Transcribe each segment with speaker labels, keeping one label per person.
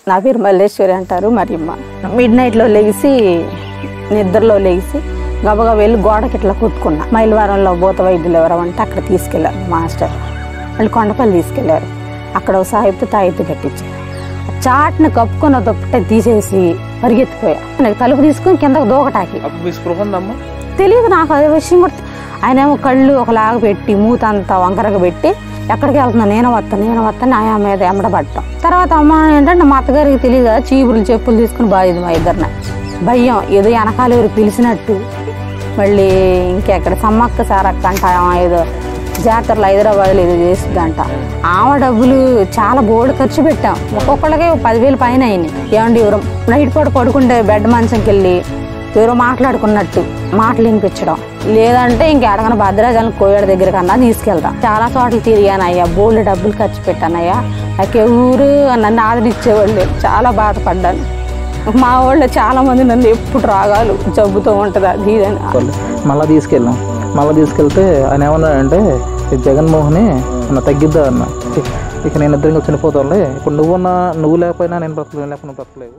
Speaker 1: నా పేరు మల్లేశ్వరి అంటారు మరియమ్మ మిడ్ నైట్లో లెగిసి నిద్రలో లెగిసి గబగబా వెళ్ళి గోడకి ఇట్లా కొట్టుకున్నా మైలవరంలో భూత వైద్యులు ఎవరో అంటే అక్కడ తీసుకెళ్లారు మాస్టర్ వాళ్ళు కొండపల్లి తీసుకెళ్లారు అక్కడ ఒక సాహిబ్తో తాయితీ కట్టించారు చాట్ని కప్పుకొని దొప్పటే తీసేసి పరిగెత్తిపోయా నాకు తలుపు తీసుకుని కిందకు దూకటాకి
Speaker 2: అప్పుడు మీ స్పృహ ఉందమ్మా
Speaker 1: తెలియదు నాకు అదే విషయం కూడా ఆయన ఏమో కళ్ళు ఒకలాగా పెట్టి మూత అంతా వంకరగా పెట్టి ఎక్కడికి వెళ్తున్నా నేను వస్తాను నేను వస్తాను ఆయా మీద ఎమ్మడబడటం తర్వాత అమ్మ ఏంటంటే మా అత్తగారికి తెలియదు కదా చీపులు చెప్పులు తీసుకుని బాధేది మా ఇద్దరిన భయం ఏదో వెనకాల ఎవరు పిలిచినట్టు మళ్ళీ ఇంకెక్కడ సమ్మక్క సారక్క అంట ఆమె ఏదో జాతరలో హైదరాబాద్లో ఏదో చేస్తుందంట ఆమె డబ్బులు చాలా బోర్డు ఖర్చు పెట్టాం ఒక్కొక్కళ్ళకి పదివేలు పైన అయినాయి ఏమండి ఎవరు నైట్ పూట పడుకుంటే బెడ్ మంచంకి వెళ్ళి ఎవరో మాట్లాడుకున్నట్టు మాటలు వినిపించడం లేదంటే ఇంకా ఎడగన భద్రాచలం కోయడ దగ్గర కన్నా తీసుకెళ్తాం చాలా చోట్ల తిరిగానయ్యా బోల్డ్ డబ్బులు ఖర్చు పెట్టానయ్యా నాకు ఎవరు నన్ను ఆదరించేవాళ్ళు లేరు. చాలా బాధపడ్డాను మా వాళ్ళు చాలా మంది నన్ను ఎప్పుడు రాగాలు జబ్బుతూ ఉంటుంది అది ఇది అని
Speaker 3: వాళ్ళు మళ్ళీ తీసుకెళ్ళాం మళ్ళీ తీసుకెళ్తే ఆయన ఏమన్నాడంటే "ఈ జగన్మోహనే అన్న తగ్గిద్దా అన్న ఇక- ఇక నేను ఇద్దరు చనిపోతాంలే ఇప్పుడు నువ్వున్నా నువ్వు లేకపోయినా నేను బ్రతకలేను లేకపోతే నువ్వు బ్రతకలేవు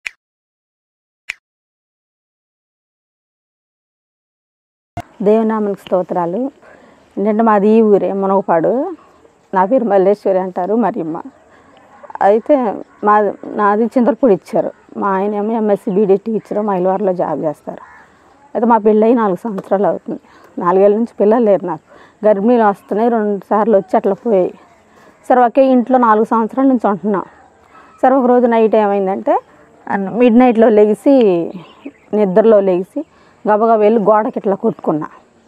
Speaker 1: దేవనామలకు స్తోత్రాలు ఏంటంటే మాది ఈ ఊరే మునగపాడు నా పేరు మల్లేశ్వరి అంటారు మరియమ్మ అయితే మా నాది చింతలపూడి ఇచ్చారు మా ఆయన ఏమో ఎంఎస్సి బీడీ టీచర్ మైలవారిలో జాబ్ చేస్తారు అయితే మా పెళ్ళి అయి నాలుగు సంవత్సరాలు అవుతుంది నాలుగేళ్ళ నుంచి పిల్లలు లేరు నాకు గర్భిణీలు వస్తున్నాయి రెండు సార్లు వచ్చి అట్లా పోయాయి సరే ఒకే ఇంట్లో నాలుగు సంవత్సరాల నుంచి ఉంటున్నాం సరే ఒక రోజు నైట్ ఏమైందంటే మిడ్ నైట్లో లెగిసి నిద్రలో లెగిసి గబగబా వెళ్ళి గోడకి ఇట్లా కొట్టుకున్నా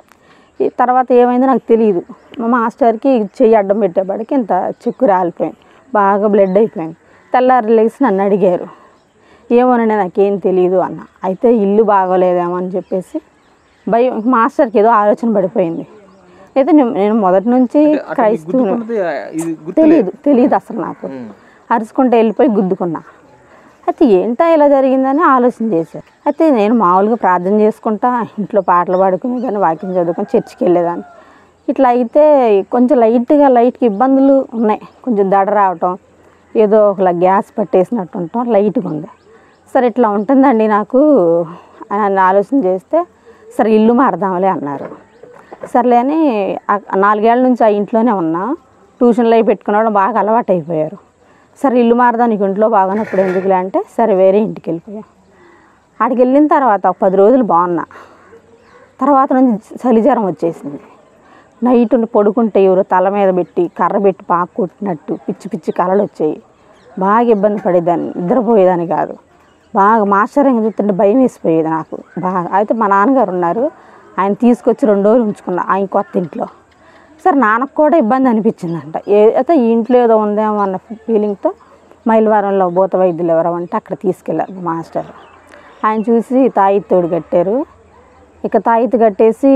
Speaker 1: ఈ తర్వాత ఏమైందో నాకు తెలియదు మా మాస్టర్కి చెయ్యి అడ్డం పెట్టేపాడికి ఇంత చిక్కు రాలిపోయింది బాగా బ్లడ్ అయిపోయింది తెల్లారి లేచి నన్ను అడిగారు ఏమోనండి నాకేం తెలియదు అన్న అయితే ఇల్లు బాగోలేదేమో అని చెప్పేసి భయం మాస్టర్కి ఏదో ఆలోచన పడిపోయింది అయితే నేను నేను మొదటి నుంచి క్రైస్తవుని
Speaker 2: గుర్తుకున్నది ఇది గుర్తు
Speaker 1: తెలియదు తెలియదు అసలు నాకు అరుచుకుంటూ వెళ్ళిపోయి గుద్దుకున్నా అయితే ఏంటా ఇలా జరిగిందని ఆలోచన చేశారు అయితే నేను మామూలుగా ప్రార్థన చేసుకుంటా ఇంట్లో పాటలు పాడుకునేదాన్ని వాక్యం చదువుకొని చర్చికి వెళ్ళేదాన్ని ఇట్లా అయితే కొంచెం లైట్గా లైట్గా ఇబ్బందులు ఉన్నాయి కొంచెం దడ రావటం ఏదో ఒకలా గ్యాస్ పట్టేసినట్టు ఉండటం లైట్గా ఉంది సరే ఇట్లా ఉంటుందండి నాకు అని ఆలోచన చేస్తే సరే ఇల్లు మారదాంలే అన్నారు సర్లే అని ఆ- నాలుగేళ్ల నుంచి ఆ ఇంట్లోనే ఉన్నా ట్యూషన్లు అవి పెట్టుకునేవాడు బాగా అలవాటు అయిపోయారు సరే ఇల్లు మారదా నీకు ఇంట్లో బాగానప్పుడు ఎందుకులే అంటే సరే వేరే ఇంటికి వెళ్ళిపోయా ఆడికి వెళ్ళిన తర్వాత ఒక పది రోజులు బాగున్నా తర్వాత నుంచి చలి జ్వరం వచ్చేసింది నైట్ ఉండి పడుకుంటే ఎవరో తల మీద పెట్టి కర్ర పెట్టి పాకు కొట్టినట్టు పిచ్చి పిచ్చి కలలు వచ్చాయి బాగా ఇబ్బంది పడేదాన్ని నిద్రపోయేదాన్ని కాదు బాగా మాస్టర్ ఇంకా చూస్తుంటే భయం వేసిపోయేది నాకు బాగా అయితే మా నాన్నగారు ఉన్నారు ఆయన తీసుకొచ్చి రెండు రోజులు ఉంచుకున్నా ఆయన కొత్త ఇంట్లో సరే నాన్నకు కూడా ఇబ్బంది అనిపించిందంట ఏ అయితే ఈ ఇంట్లో ఏదో ఉందేమో అన్న ఫీలింగ్తో మైలవరంలో భూత వైద్యులు ఎవరో అంటే అక్కడ తీసుకెళ్ళారు మా మాస్టర్ ఆయన చూసి తాయిత్ తోడు కట్టారు ఇక తాయిత్ కట్టేసి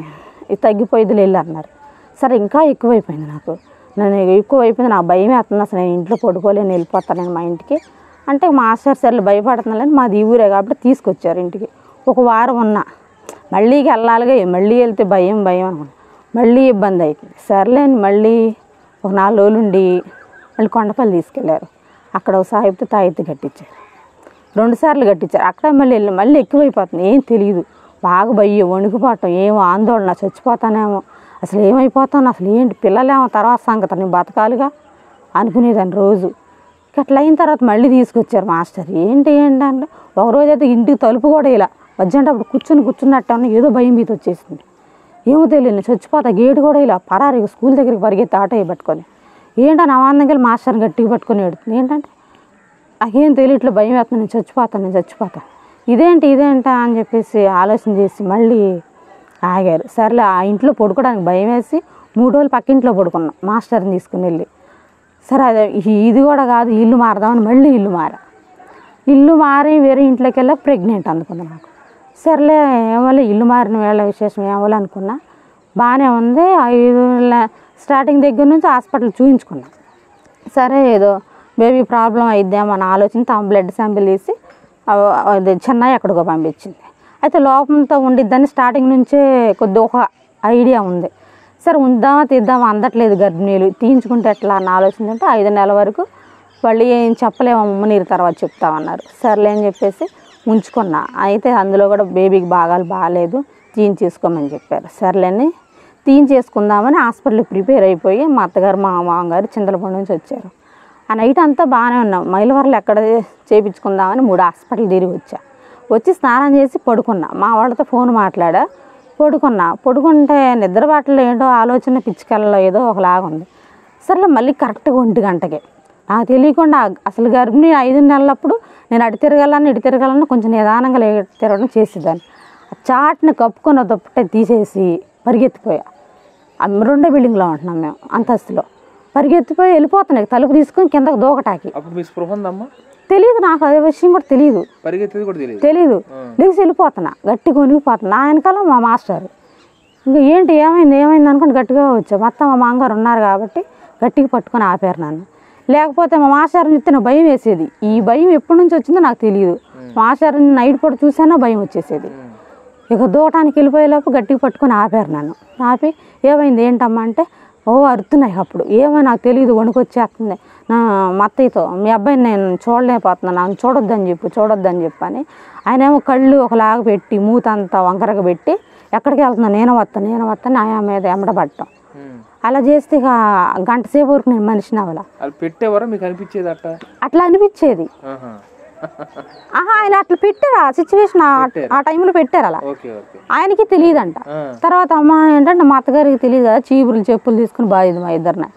Speaker 1: ఇది తగ్గిపోయిద్దులు వెళ్ళి అన్నారు సరే ఇంకా ఎక్కువైపోయింది నాకు నేను ఎక్కువైపోయింది నాకు భయం వేస్తుంది అసలు నేను ఇంట్లో పడుకోలేను వెళ్ళిపోతాను నేను మా ఇంటికి అంటే మాస్టర్ సర్లు భయపడుతున్నాను మాది ఈ ఊరే కాబట్టి తీసుకొచ్చారు ఇంటికి ఒక వారం ఉన్నా మళ్ళీ వెళ్ళాలిగా మళ్ళీ వెళ్తే భయం భయం అనుకున్నా మళ్ళీ ఇబ్బంది అవుతుంది సర్లే అని మళ్ళీ ఒక నాలుగు రోజులు ఉండి మళ్ళీ కొండపల్లి తీసుకెళ్లారు అక్కడ ఒక సాహిబ్తో తాయితీ కట్టించారు రెండు సార్లు కట్టించారు అక్కడ మళ్ళీ వెళ్ళి మళ్ళీ ఎక్కువైపోతుంది ఏం తెలియదు బాగా భయ్య వణికిపోవటం ఏం ఆందోళన చచ్చిపోతానేమో అసలు ఏమైపోతాను అసలు ఏంటి పిల్లలేమో తర్వాత సంగతి నేను బతకాలిగా అనుకునేదాన్ని రోజు ఇక అట్లా అయిన తర్వాత మళ్ళీ తీసుకొచ్చారు మాస్టర్ ఏంటి ఏంటి అంటే ఒక రోజు అయితే ఇంటికి తలుపు కూడా ఇలా మధ్యాహ్నం అప్పుడు కూర్చుని కూర్చున్నట్టు అన్న ఏదో భయం మీద వచ్చేసింది ఏమో తెలియదు చచ్చిపోతా గేటు కూడా ఇలా పరారి స్కూల్ దగ్గరికి పరిగెత్తి ఆటో పట్టుకొని ఏంటని అమాందంగా వెళ్ళి మాస్టర్ని గట్టిగా పట్టుకొని ఎడుతుంది ఏంటంటే నాకేం తెలియట్లే భయం వేస్తుంది నేను చచ్చిపోతాను నేను చచ్చిపోతాను ఇదేంటి ఇదేంటా అని చెప్పేసి ఆలోచన చేసి మళ్ళీ ఆగారు సర్లే ఆ ఇంట్లో పడుకోవడానికి భయం వేసి మూడు రోజులు పక్కింట్లో పడుకున్నాం మాస్టర్ని తీసుకుని వెళ్ళి సరే అదే ఈ- ఇది కూడా కాదు ఇల్లు మారదామని మళ్ళీ ఇల్లు మారా ఇల్లు మారి వేరే ఇంట్లోకి వెళ్ళా ప్రెగ్నెంట్ అందుకుంది నాకు సర్లే ఏమోలే ఇల్లు మారిన వేళ విశేషం ఏమోలే అనుకున్నా బాగానే ఉంది ఐదు నెలల- స్టార్టింగ్ దగ్గర నుంచి హాస్పిటల్ చూపించుకున్నా సరే ఏదో బేబీ ప్రాబ్లం అయిద్దాం అని ఆలోచన తమ బ్లడ్ శాంపిల్ తీసి అవ- అది చెన్నై ఎక్కడికో పంపించింది అయితే లోపంతో ఉండిద్దని స్టార్టింగ్ నుంచే కొద్ది ఒక ఐడియా ఉంది సరే ఉందామా తీద్దామా అందట్లేదు గర్భిణీలు తీయించుకుంటే ఎట్లా అని ఆలోచన అంటే ఐదు నెలల వరకు వాళ్ళు ఏం చెప్పలేమమ్మ నీరు తర్వాత చెప్తామన్నారు సర్లే అని చెప్పేసి ఉంచుకున్నా అయితే అందులో కూడా బేబీకి భాగాలు బాగాలేదు తీయించేసుకోమని చెప్పారు సర్లేని తీయించేసుకుందామని హాస్పిటల్కి ప్రిపేర్ అయిపోయి మా అత్తగారు మా మామగారు చింతలపండు నుంచి వచ్చారు ఆ నైట్ అంతా బాగానే ఉన్నాం మైలవరంలో ఎక్కడ చేయించుకుందామని మూడు హాస్పిటల్ తిరిగి వచ్చా వచ్చి స్నానం చేసి పడుకున్నా మా వాళ్ళతో ఫోన్ మాట్లాడా పడుకున్నా పడుకుంటే నిద్ర బాటలో ఏంటో ఆలోచన పిచ్చికల్లో ఏదో ఒకలాగా ఉంది సర్లే మళ్ళీ కరెక్ట్గా ఒంటి గంటకి నాకు తెలియకుండా అసలు గర్భిణి ఐదు నెలలప్పుడు నేను అటు తిరగాలని ఇటు తిరగాలని కొంచెం నిదానంగా లే తిరగడం చేసేదాన్ని ఆ చాట్ని కప్పుకొని దుప్పటే తీసేసి పరిగెత్తిపోయా ఆ రెండో బిల్డింగ్లో ఉంటున్నాం మేము అంతస్తులో పరిగెత్తిపోయి వెళ్ళిపోతున్నాయి తలుపు తీసుకొని కిందకు దూకటాకి
Speaker 2: అప్పుడు మీ స్పృహ ఉందమ్మా
Speaker 1: తెలియదు నాకు అదే విషయం కూడా తెలియదు
Speaker 2: పరిగెత్తేది కూడా తెలియదు
Speaker 1: తెలీదు లేచి వెళ్ళిపోతున్నా గట్టిగా కొనిగిపోతున్నా నా వెనకాల మా మాస్టర్ ఇంకా ఏంటి ఏమైంది ఏమైంది అనుకుంటే గట్టిగా వచ్చా మొత్తం మా మామగారు ఉన్నారు కాబట్టి గట్టిగా పట్టుకొని ఆపారు నన్ను లేకపోతే మా మాస్టర్ని చూస్తే నాకు భయం వేసేది ఈ భయం ఎప్పటి నుంచి వచ్చిందో నాకు తెలియదు మాస్టర్ని నైట్ పూట చూసానో భయం వచ్చేసేది ఇక దూటానికి వెళ్ళిపోయేలోపు గట్టిగా పట్టుకొని ఆపారు నన్ను ఆపి ఏమైంది ఏంటమ్మా అంటే ఓ అరుతున్నాయి అప్పుడు ఏమో నాకు తెలియదు వణుకొచ్చేస్తుంది నా మా అత్తయ్యతో మీ అబ్బాయిని నేను చూడలేకపోతున్నాను నన్ను చూడొద్దని చెప్పు చూడొద్దని చెప్పని ఆయన ఏమో కళ్ళు ఒకలాగా పెట్టి మూతంతా వంకరగా పెట్టి ఎక్కడికి వెళ్తున్నా నేను వస్తాను నేను వస్తాను ఆయా మీద ఎమ్మడబట్టం
Speaker 2: ఉమ్.
Speaker 1: అలా చేస్తే ఇక గంట సేపు వరకు నేను మనిషిని అవలా
Speaker 2: అది పెట్టేవారా మీకు అనిపించేది అట్ట
Speaker 1: అట్లా అనిపించేది
Speaker 2: ఆహా.
Speaker 1: ఆహా ఆయన అట్లా పెట్టారు ఆ సిచ్యువేషన్ ఆ టైంలో పెట్టారు అలా
Speaker 2: ఓకే ఓకే
Speaker 1: ఆయనకి తెలియదంట
Speaker 2: ఆ.
Speaker 1: తర్వాత అమ్మ ఏంటంటే మా అత్తగారికి తెలియదు కదా చీపురులు చెప్పులు తీసుకుని బాధేది మా ఇద్దరిని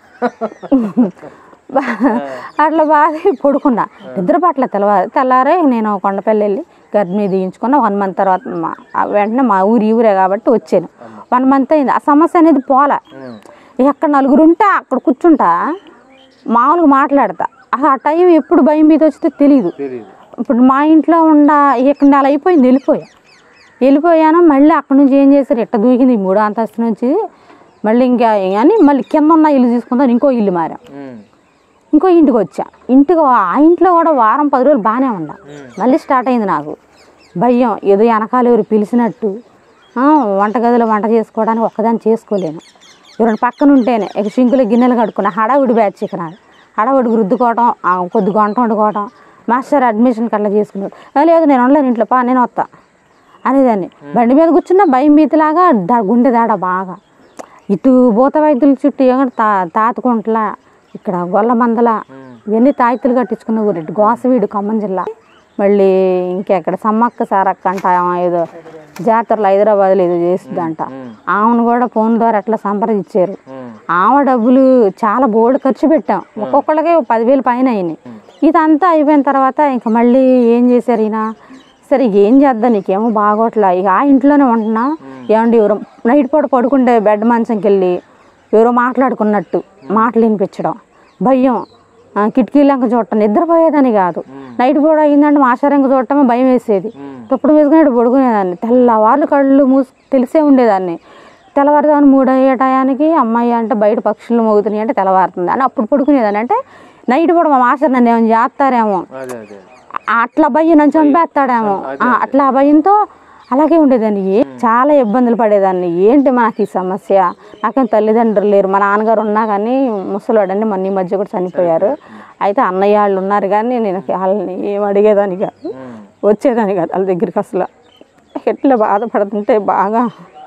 Speaker 1: అట్లా బాధ పడుకున్నా నిద్ర పట్ల తెల్లవారు తెల్లారే నేను కొండపల్లి వెళ్ళి గర్భిణీ దిగించుకున్న వన్ మంత్ తర్వాత మా ఆ వెంటనే మా ఊరి ఊరే కాబట్టి వచ్చాను వన్ మంత్ అయింది ఆ సమస్య అనేది పోలే
Speaker 2: ఉమ్.
Speaker 1: ఎక్కడ నలుగురు ఉంటే అక్కడ కూర్చుంటా మామూలుగా మాట్లాడతా ఆ టైం ఎప్పుడు భయం మీద వస్తే తెలియదు
Speaker 2: తెలియదు
Speaker 1: ఇప్పుడు మా ఇంట్లో ఉండ ఇక్కడ నెల అయిపోయింది వెళ్ళిపోయా వెళ్ళిపోయాను మళ్ళీ అక్కడ నుంచి ఏం చేశారు ఎట్ట దూకింది ఈ మూడో అంతస్తు నుంచి మళ్ళీ ఇంకా అని మళ్ళీ కింద ఉన్న ఇల్లు తీసుకుందాం ఇంకో ఇల్లు మారాం
Speaker 2: ఉమ్.
Speaker 1: ఇంకో ఇంటికి వచ్చా ఇంటికి ఆ ఇంట్లో కూడా వారం పది రోజులు బాగానే ఉన్నా మళ్ళీ స్టార్ట్ అయింది నాకు భయం ఏదో వెనకాల ఎవరు పిలిచినట్టు ఆ, వంటగదిలో వంట చేసుకోవడానికి ఒక్కదాన్ని చేసుకోలేను ఎవరైనా పక్కన ఉంటేనే ఇక సింకులో గిన్నెలు కడుక్కున్నా హడావుడి బ్యాచ్ ఇక నాది హడావుడికి రుద్దుకోవటం ఆ, కొద్ది గంట వండుకోవటం మాస్టర్ అడ్మిషన్కి అట్లా చేసుకున్నాడు "ఏ, లేదు నేను ఉండలేను ఇంట్లో పా నేను వస్తా అనేదాన్ని బండి మీద కూర్చున్నా భయం మీతిలాగా దా- గుండె దాడ బాగా ఇటు భూత వైద్యుల చుట్టూ ఏమంటే తా తాతకుంట్ల ఇక్కడ గొల్లమందల ఇవన్నీ తాయితులు కట్టించుకున్న ఊరు ఇటు గోసవీడు ఖమ్మం జిల్లా మళ్ళీ ఇంకెక్కడ సమ్మక్క సారక్క అంట ఆమె ఏదో జాతరలు హైదరాబాద్లో ఏదో చేస్తుందంట ఆమెను కూడా ఫోన్ ద్వారా అట్లా సంప్రదించారు
Speaker 2: ఉమ్.
Speaker 1: ఆమె డబ్బులు చాలా బోర్డు ఖర్చు పెట్టాం ఒక్కొక్కళ్ళకే ఓ పదివేలు పైన అయినాయి ఇదంతా అయిపోయిన తర్వాత ఇంకా మళ్ళీ ఏం చేశారు ఈయన సరే ఏం చేద్దాం నీకేమో బాగోట్లా ఇక ఆ ఇంట్లోనే ఉంటున్నా ఏమండి ఎవరో నైట్ పూట పడుకుంటే బెడ్ మంచంకి వెళ్ళి ఎవరో మాట్లాడుకున్నట్టు మాటలు వినిపించడం భయం ఆ, కిటికీలంక చూడటం నిద్రపోయేదని కాదు నైట్ పూట అయిందంటే మాషారంక చూడటమే భయం వేసేది తప్పుడు వేసుకునేట్టు పడుకునేదాన్ని తెల్లవార్లు కళ్ళు మూసి తెలిసే ఉండేదాన్ని తెల్లవారుదాన్ని మూడు అయ్యే టయానికి అమ్మాయి అంటే బయట పక్షులు మోగుతున్నాయి అంటే తెల్లవారుతుంది అని అప్పుడు పడుకునేదాన్ని అంటే నైట్ పూట మా మాస్టర్ నన్ను ఏమైనా చేస్తారేమో
Speaker 2: అదే అదే
Speaker 1: అట్లా భయం నన్ను చంపేస్తాడేమో ఆ, అట్లా ఆ భయంతో అలాగే ఉండేదాన్ని ఏ చాలా ఇబ్బందులు పడేదాన్ని ఏంటి మనకి ఈ సమస్య నాకేం తల్లిదండ్రులు లేరు మా నాన్నగారు ఉన్నా కానీ ముసలోడండి మొన్న ఈ మధ్య కూడా చనిపోయారు అయితే అన్నయ్య వాళ్ళు ఉన్నారు కానీ నేను వాళ్ళని ఏం అడిగేదాన్ని కాదు వచ్చేదాన్ని కాదు వాళ్ళ దగ్గరికి అసలు ఎట్లా బాధపడుతుంటే బాగా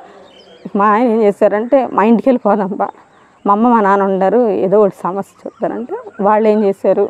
Speaker 1: మా ఆయన ఏం చేశారంటే మా ఇంటికి వెళ్ళిపోదాం బా మా అమ్మ మా నాన్న ఉండరు ఏదో ఒకటి సమస్య చెప్తారంటే వాళ్ళు ఏం చేశారు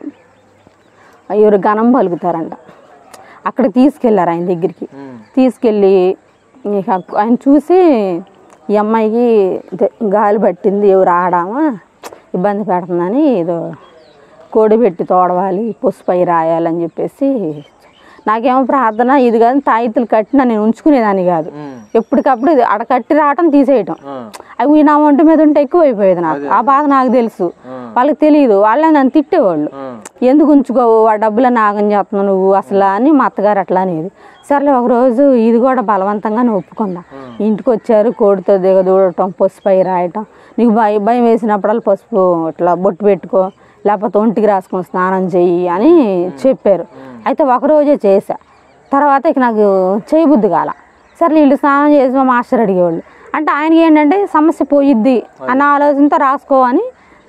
Speaker 1: ఎవరు గణం పలుకుతారంట అక్కడ తీసుకెళ్ళారు ఆయన దగ్గరికి తీసుకెళ్ళి ఇక ఆయన చూసి ఈ అమ్మాయికి ఇదే గాలి పట్టింది ఎవరు ఆడామా ఇబ్బంది పెడుతుందని ఏదో కోడి పెట్టి తోడవాలి పసుపై రాయాలని చెప్పేసి నాకేమో ప్రార్థన ఇది కాదు తాయితులు కట్టిన నేను ఉంచుకునేదాన్ని కాదు ఎప్పటికప్పుడు ఇది అడ కట్టి రావటం తీసేయటం అవి నా ఒంటి మీద ఉంటే ఎక్కువ అయిపోయేది నాకు ఆ బాధ నాకు తెలుసు వాళ్ళకి తెలియదు వాళ్ళే నన్ను తిట్టేవాళ్ళు ఎందుకు ఉంచుకోవు ఆ డబ్బులు నాగం చేస్తున్నావు నువ్వు అసలు అని మా అత్తగారు అట్లా అనేది సర్లే ఒకరోజు ఇది కూడా బలవంతంగా నేను ఒప్పుకున్నా ఇంటికి వచ్చారు కోడితో దిగదూడటం పసుపు అయి రాయటం నీకు భయం భయం వేసినప్పుడల్లా పసుపు ఇట్లా బొట్టు పెట్టుకో లేకపోతే ఒంటికి రాసుకొని స్నానం చెయ్యి అని చెప్పారు అయితే ఒకరోజే చేసా తర్వాత ఇక నాకు చేయబుద్ధి కాల సరే వీళ్ళు స్నానం చేసి మా మాస్టర్ అడిగేవాళ్ళు అంటే ఆయనకి ఏంటంటే సమస్య పోయిద్ది అన్న ఆలోచనతో రాసుకో అని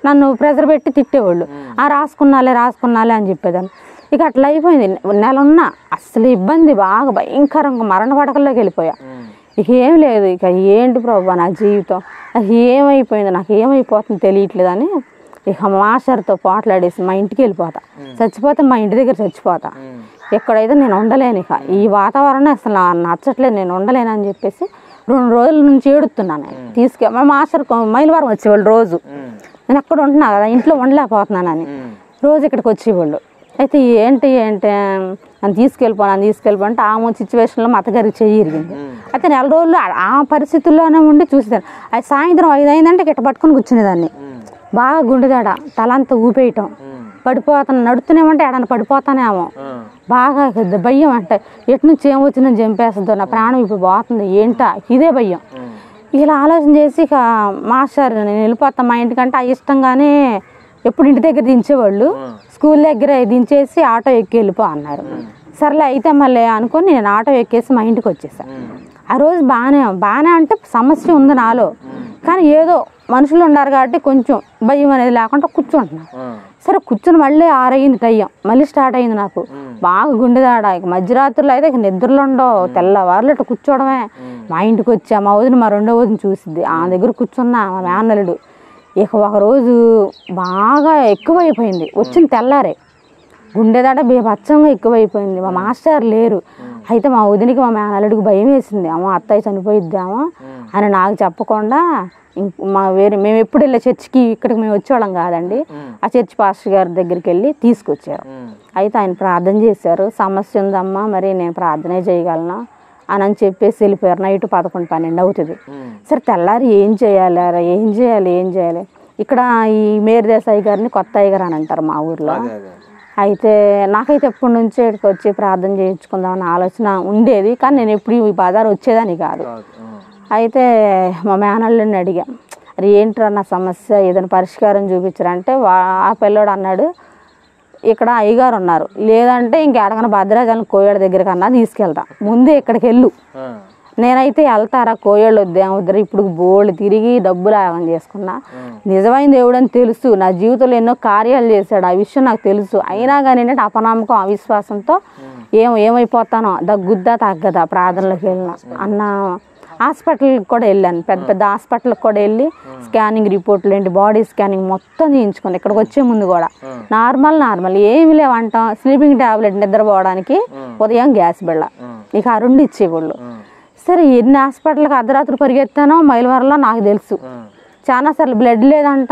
Speaker 1: నన్ను ప్రెజర్ పెట్టి తిట్టేవాళ్ళు ఆ రాసుకున్నాలే రాసుకున్నాలే అని చెప్పేదాన్ని ఇక అట్లా అయిపోయింది నెల ఉన్నా అసలు ఇబ్బంది బాగా భయంకరంగా మరణ పడకల్లోకి వెళ్ళిపోయా ఇక ఏం లేదు ఇక ఏంటి ప్రభు నా జీవితం అది ఏమైపోయింది నాకు ఏమైపోతుంది తెలియట్లేదని ఇక మాస్టర్తో పోట్లాడేసి మా ఇంటికి వెళ్ళిపోతా చచ్చిపోతే మా ఇంటి దగ్గర చచ్చిపోతా ఎక్కడైతే నేను ఉండలేను ఇక ఈ వాతావరణం అసలు నాకు నచ్చట్లేదు నేను ఉండలేను అని చెప్పేసి రెండు రోజుల నుంచి ఏడుతున్నాను నేను తీసుకె మా మాస్టర్ కొ- మైలవరం వచ్చేవాళ్ళు రోజు నేను అక్కడ ఉంటున్నా కదా ఇంట్లో ఉండలేకపోతున్నానని రోజు ఇక్కడికి వచ్చేవాళ్ళు అయితే ఏంటి ఏంటి నన్ను తీసుకెళ్ళిపో నన్ను వెళ్ళిపో అంటే ఆమె సిచ్యువేషన్లో మా అత్తగారికి చెయ్యి ఇరిగింది అయితే నెల రోజులు ఆ- ఆ పరిస్థితుల్లోనే ఉండి చూసేదాన్ని అది సాయంత్రం ఐదు అయిందంటే గిట్ట పట్టుకొని కూర్చునేదాన్ని బాగా గుండెదాడ తలంతా ఊపేయటం పడిపోతాను నడుతూనేమంటే ఎడన పడిపోతానేమో బాగా పెద్ద భయం అంటే ఎటు నుంచి ఏం వచ్చిందో చంపేస్తుందో నా ప్రాణం ఇప్పుడు పోతుంది ఏంటా ఇదే భయం ఇలా ఆలోచన చేసి ఇక మాస్టర్ నేను వెళ్ళిపోతాను మా ఇంటికంటే ఆ ఇష్టంగానే ఎప్పుడు ఇంటి దగ్గర దించేవాళ్ళు స్కూల్ దగ్గర దించేసి ఆటో ఎక్కి వెళ్ళిపో అన్నారు సర్లే అయితే మళ్ళీ అనుకొని నేను ఆటో ఎక్కేసి మా ఇంటికి వచ్చేసాను ఆ రోజు బాగానే బాగానే అంటే సమస్య ఉంది నాలో కానీ ఏదో మనుషులు ఉన్నారు కాబట్టి కొంచెం భయం అనేది లేకుండా కూర్చుంటున్నాను సరే కూర్చొని మళ్ళీ ఆరయింది టయ్యం మళ్ళీ స్టార్ట్ అయింది నాకు బాగా గుండెదాడ ఇక మధ్యరాత్రులు అయితే ఇక నిద్రలు ఉండవు తెల్లవారులు ఇట్లా కూర్చోవడమే మా ఇంటికి వచ్చా మా వదిన మా రెండో వదిన చూసిద్ది ఆ దగ్గర కూర్చున్నా మా మేనల్లుడు ఇక ఒకరోజు బాగా ఎక్కువైపోయింది వచ్చింది తెల్లారే గుండెదాట బీభత్సంగా ఎక్కువైపోయింది మా మాస్టర్ లేరు అయితే మా వదినికి మా మేనల్లుడికి భయం వేసింది అమ్మ అత్తయ్య చనిపోయిద్దామా అని నాకు చెప్పకుండా ఇంక మా వేరే మేము ఎప్పుడు వెళ్ళే చర్చికి ఇక్కడికి మేము వచ్చేవాళ్ళం కాదండి ఆ చర్చ్ పాస్టర్ గారి దగ్గరికి వెళ్ళి తీసుకొచ్చారు అయితే ఆయన ప్రార్థన చేశారు సమస్య ఉందమ్మా మరి నేను ప్రార్థనే చేయగలనా అని అని చెప్పేసి వెళ్ళిపోయారు నైట్ పదకొండు పన్నెండు అవుతుంది సరే తెల్లారి ఏం చేయాలి రా, ఏం చేయాలి ఏం చేయాలి ఇక్కడ ఈ మేరు దేశాయి గారిని కొత్త అయ్య గారు అని అంటారు మా ఊర్లో
Speaker 2: అదే అదే
Speaker 1: అయితే నాకైతే ఎప్పటి నుంచో ఇక్కడికి వచ్చి ప్రార్థన చేయించుకుందామన్న ఆలోచన ఉండేది కానీ నేను ఎప్పుడు ఈ బజార్ వచ్చేదాన్ని కాదు
Speaker 2: కాదు ఆ.
Speaker 1: అయితే మా మేనల్ని అడిగా అరే ఏంట్రా నా సమస్య ఏదైనా పరిష్కారం చూపించరంటే వా ఆ పిల్లోడు అన్నాడు ఇక్కడ అయ్యగారు ఉన్నారు లేదంటే ఇంకెడకన్నా భద్రాచలం కోయేడు దగ్గరికి అన్నా తీసుకెళ్తా ముందే ఇక్కడికి వెళ్ళు
Speaker 2: ఆ.
Speaker 1: నేనైతే వెళ్తారా కోయేళ్ళు వద్దాం వద్దరు ఇప్పుడు బోళ్ళు తిరిగి డబ్బులు ఆగం చేసుకున్నా నిజమైన దేవుడు అని తెలుసు నా జీవితంలో ఎన్నో కార్యాలు చేశాడు ఆ విషయం నాకు తెలుసు అయినా కానీ ఏంటంటే అపనమ్మకం అవిశ్వాసంతో ఏం ఏమైపోతానో దగ్గుద్దా తగ్గదా ప్రార్థనలోకి వెళ్ళిన అన్న హాస్పిటల్కి కూడా వెళ్ళాను పెద్ద పెద్ద హాస్పిటల్కి కూడా వెళ్ళి స్కానింగ్ రిపోర్ట్లు ఏంటి బాడీ స్కానింగ్ మొత్తం చేయించుకుని ఇక్కడికి వచ్చే ముందు కూడా నార్మల్ నార్మల్ ఏమి లేవంట స్లీపింగ్ టాబ్లెట్ నిద్రపోవడానికి ఉదయం గ్యాస్ బిళ్ళ ఇక ఆ రెండు ఇచ్చేవాళ్ళు సరే ఎన్ని హాస్పిటల్కి అర్ధరాత్రి పరిగెత్తానో మైలవరంలో నాకు తెలుసు చాలా సార్లు బ్లడ్ లేదంట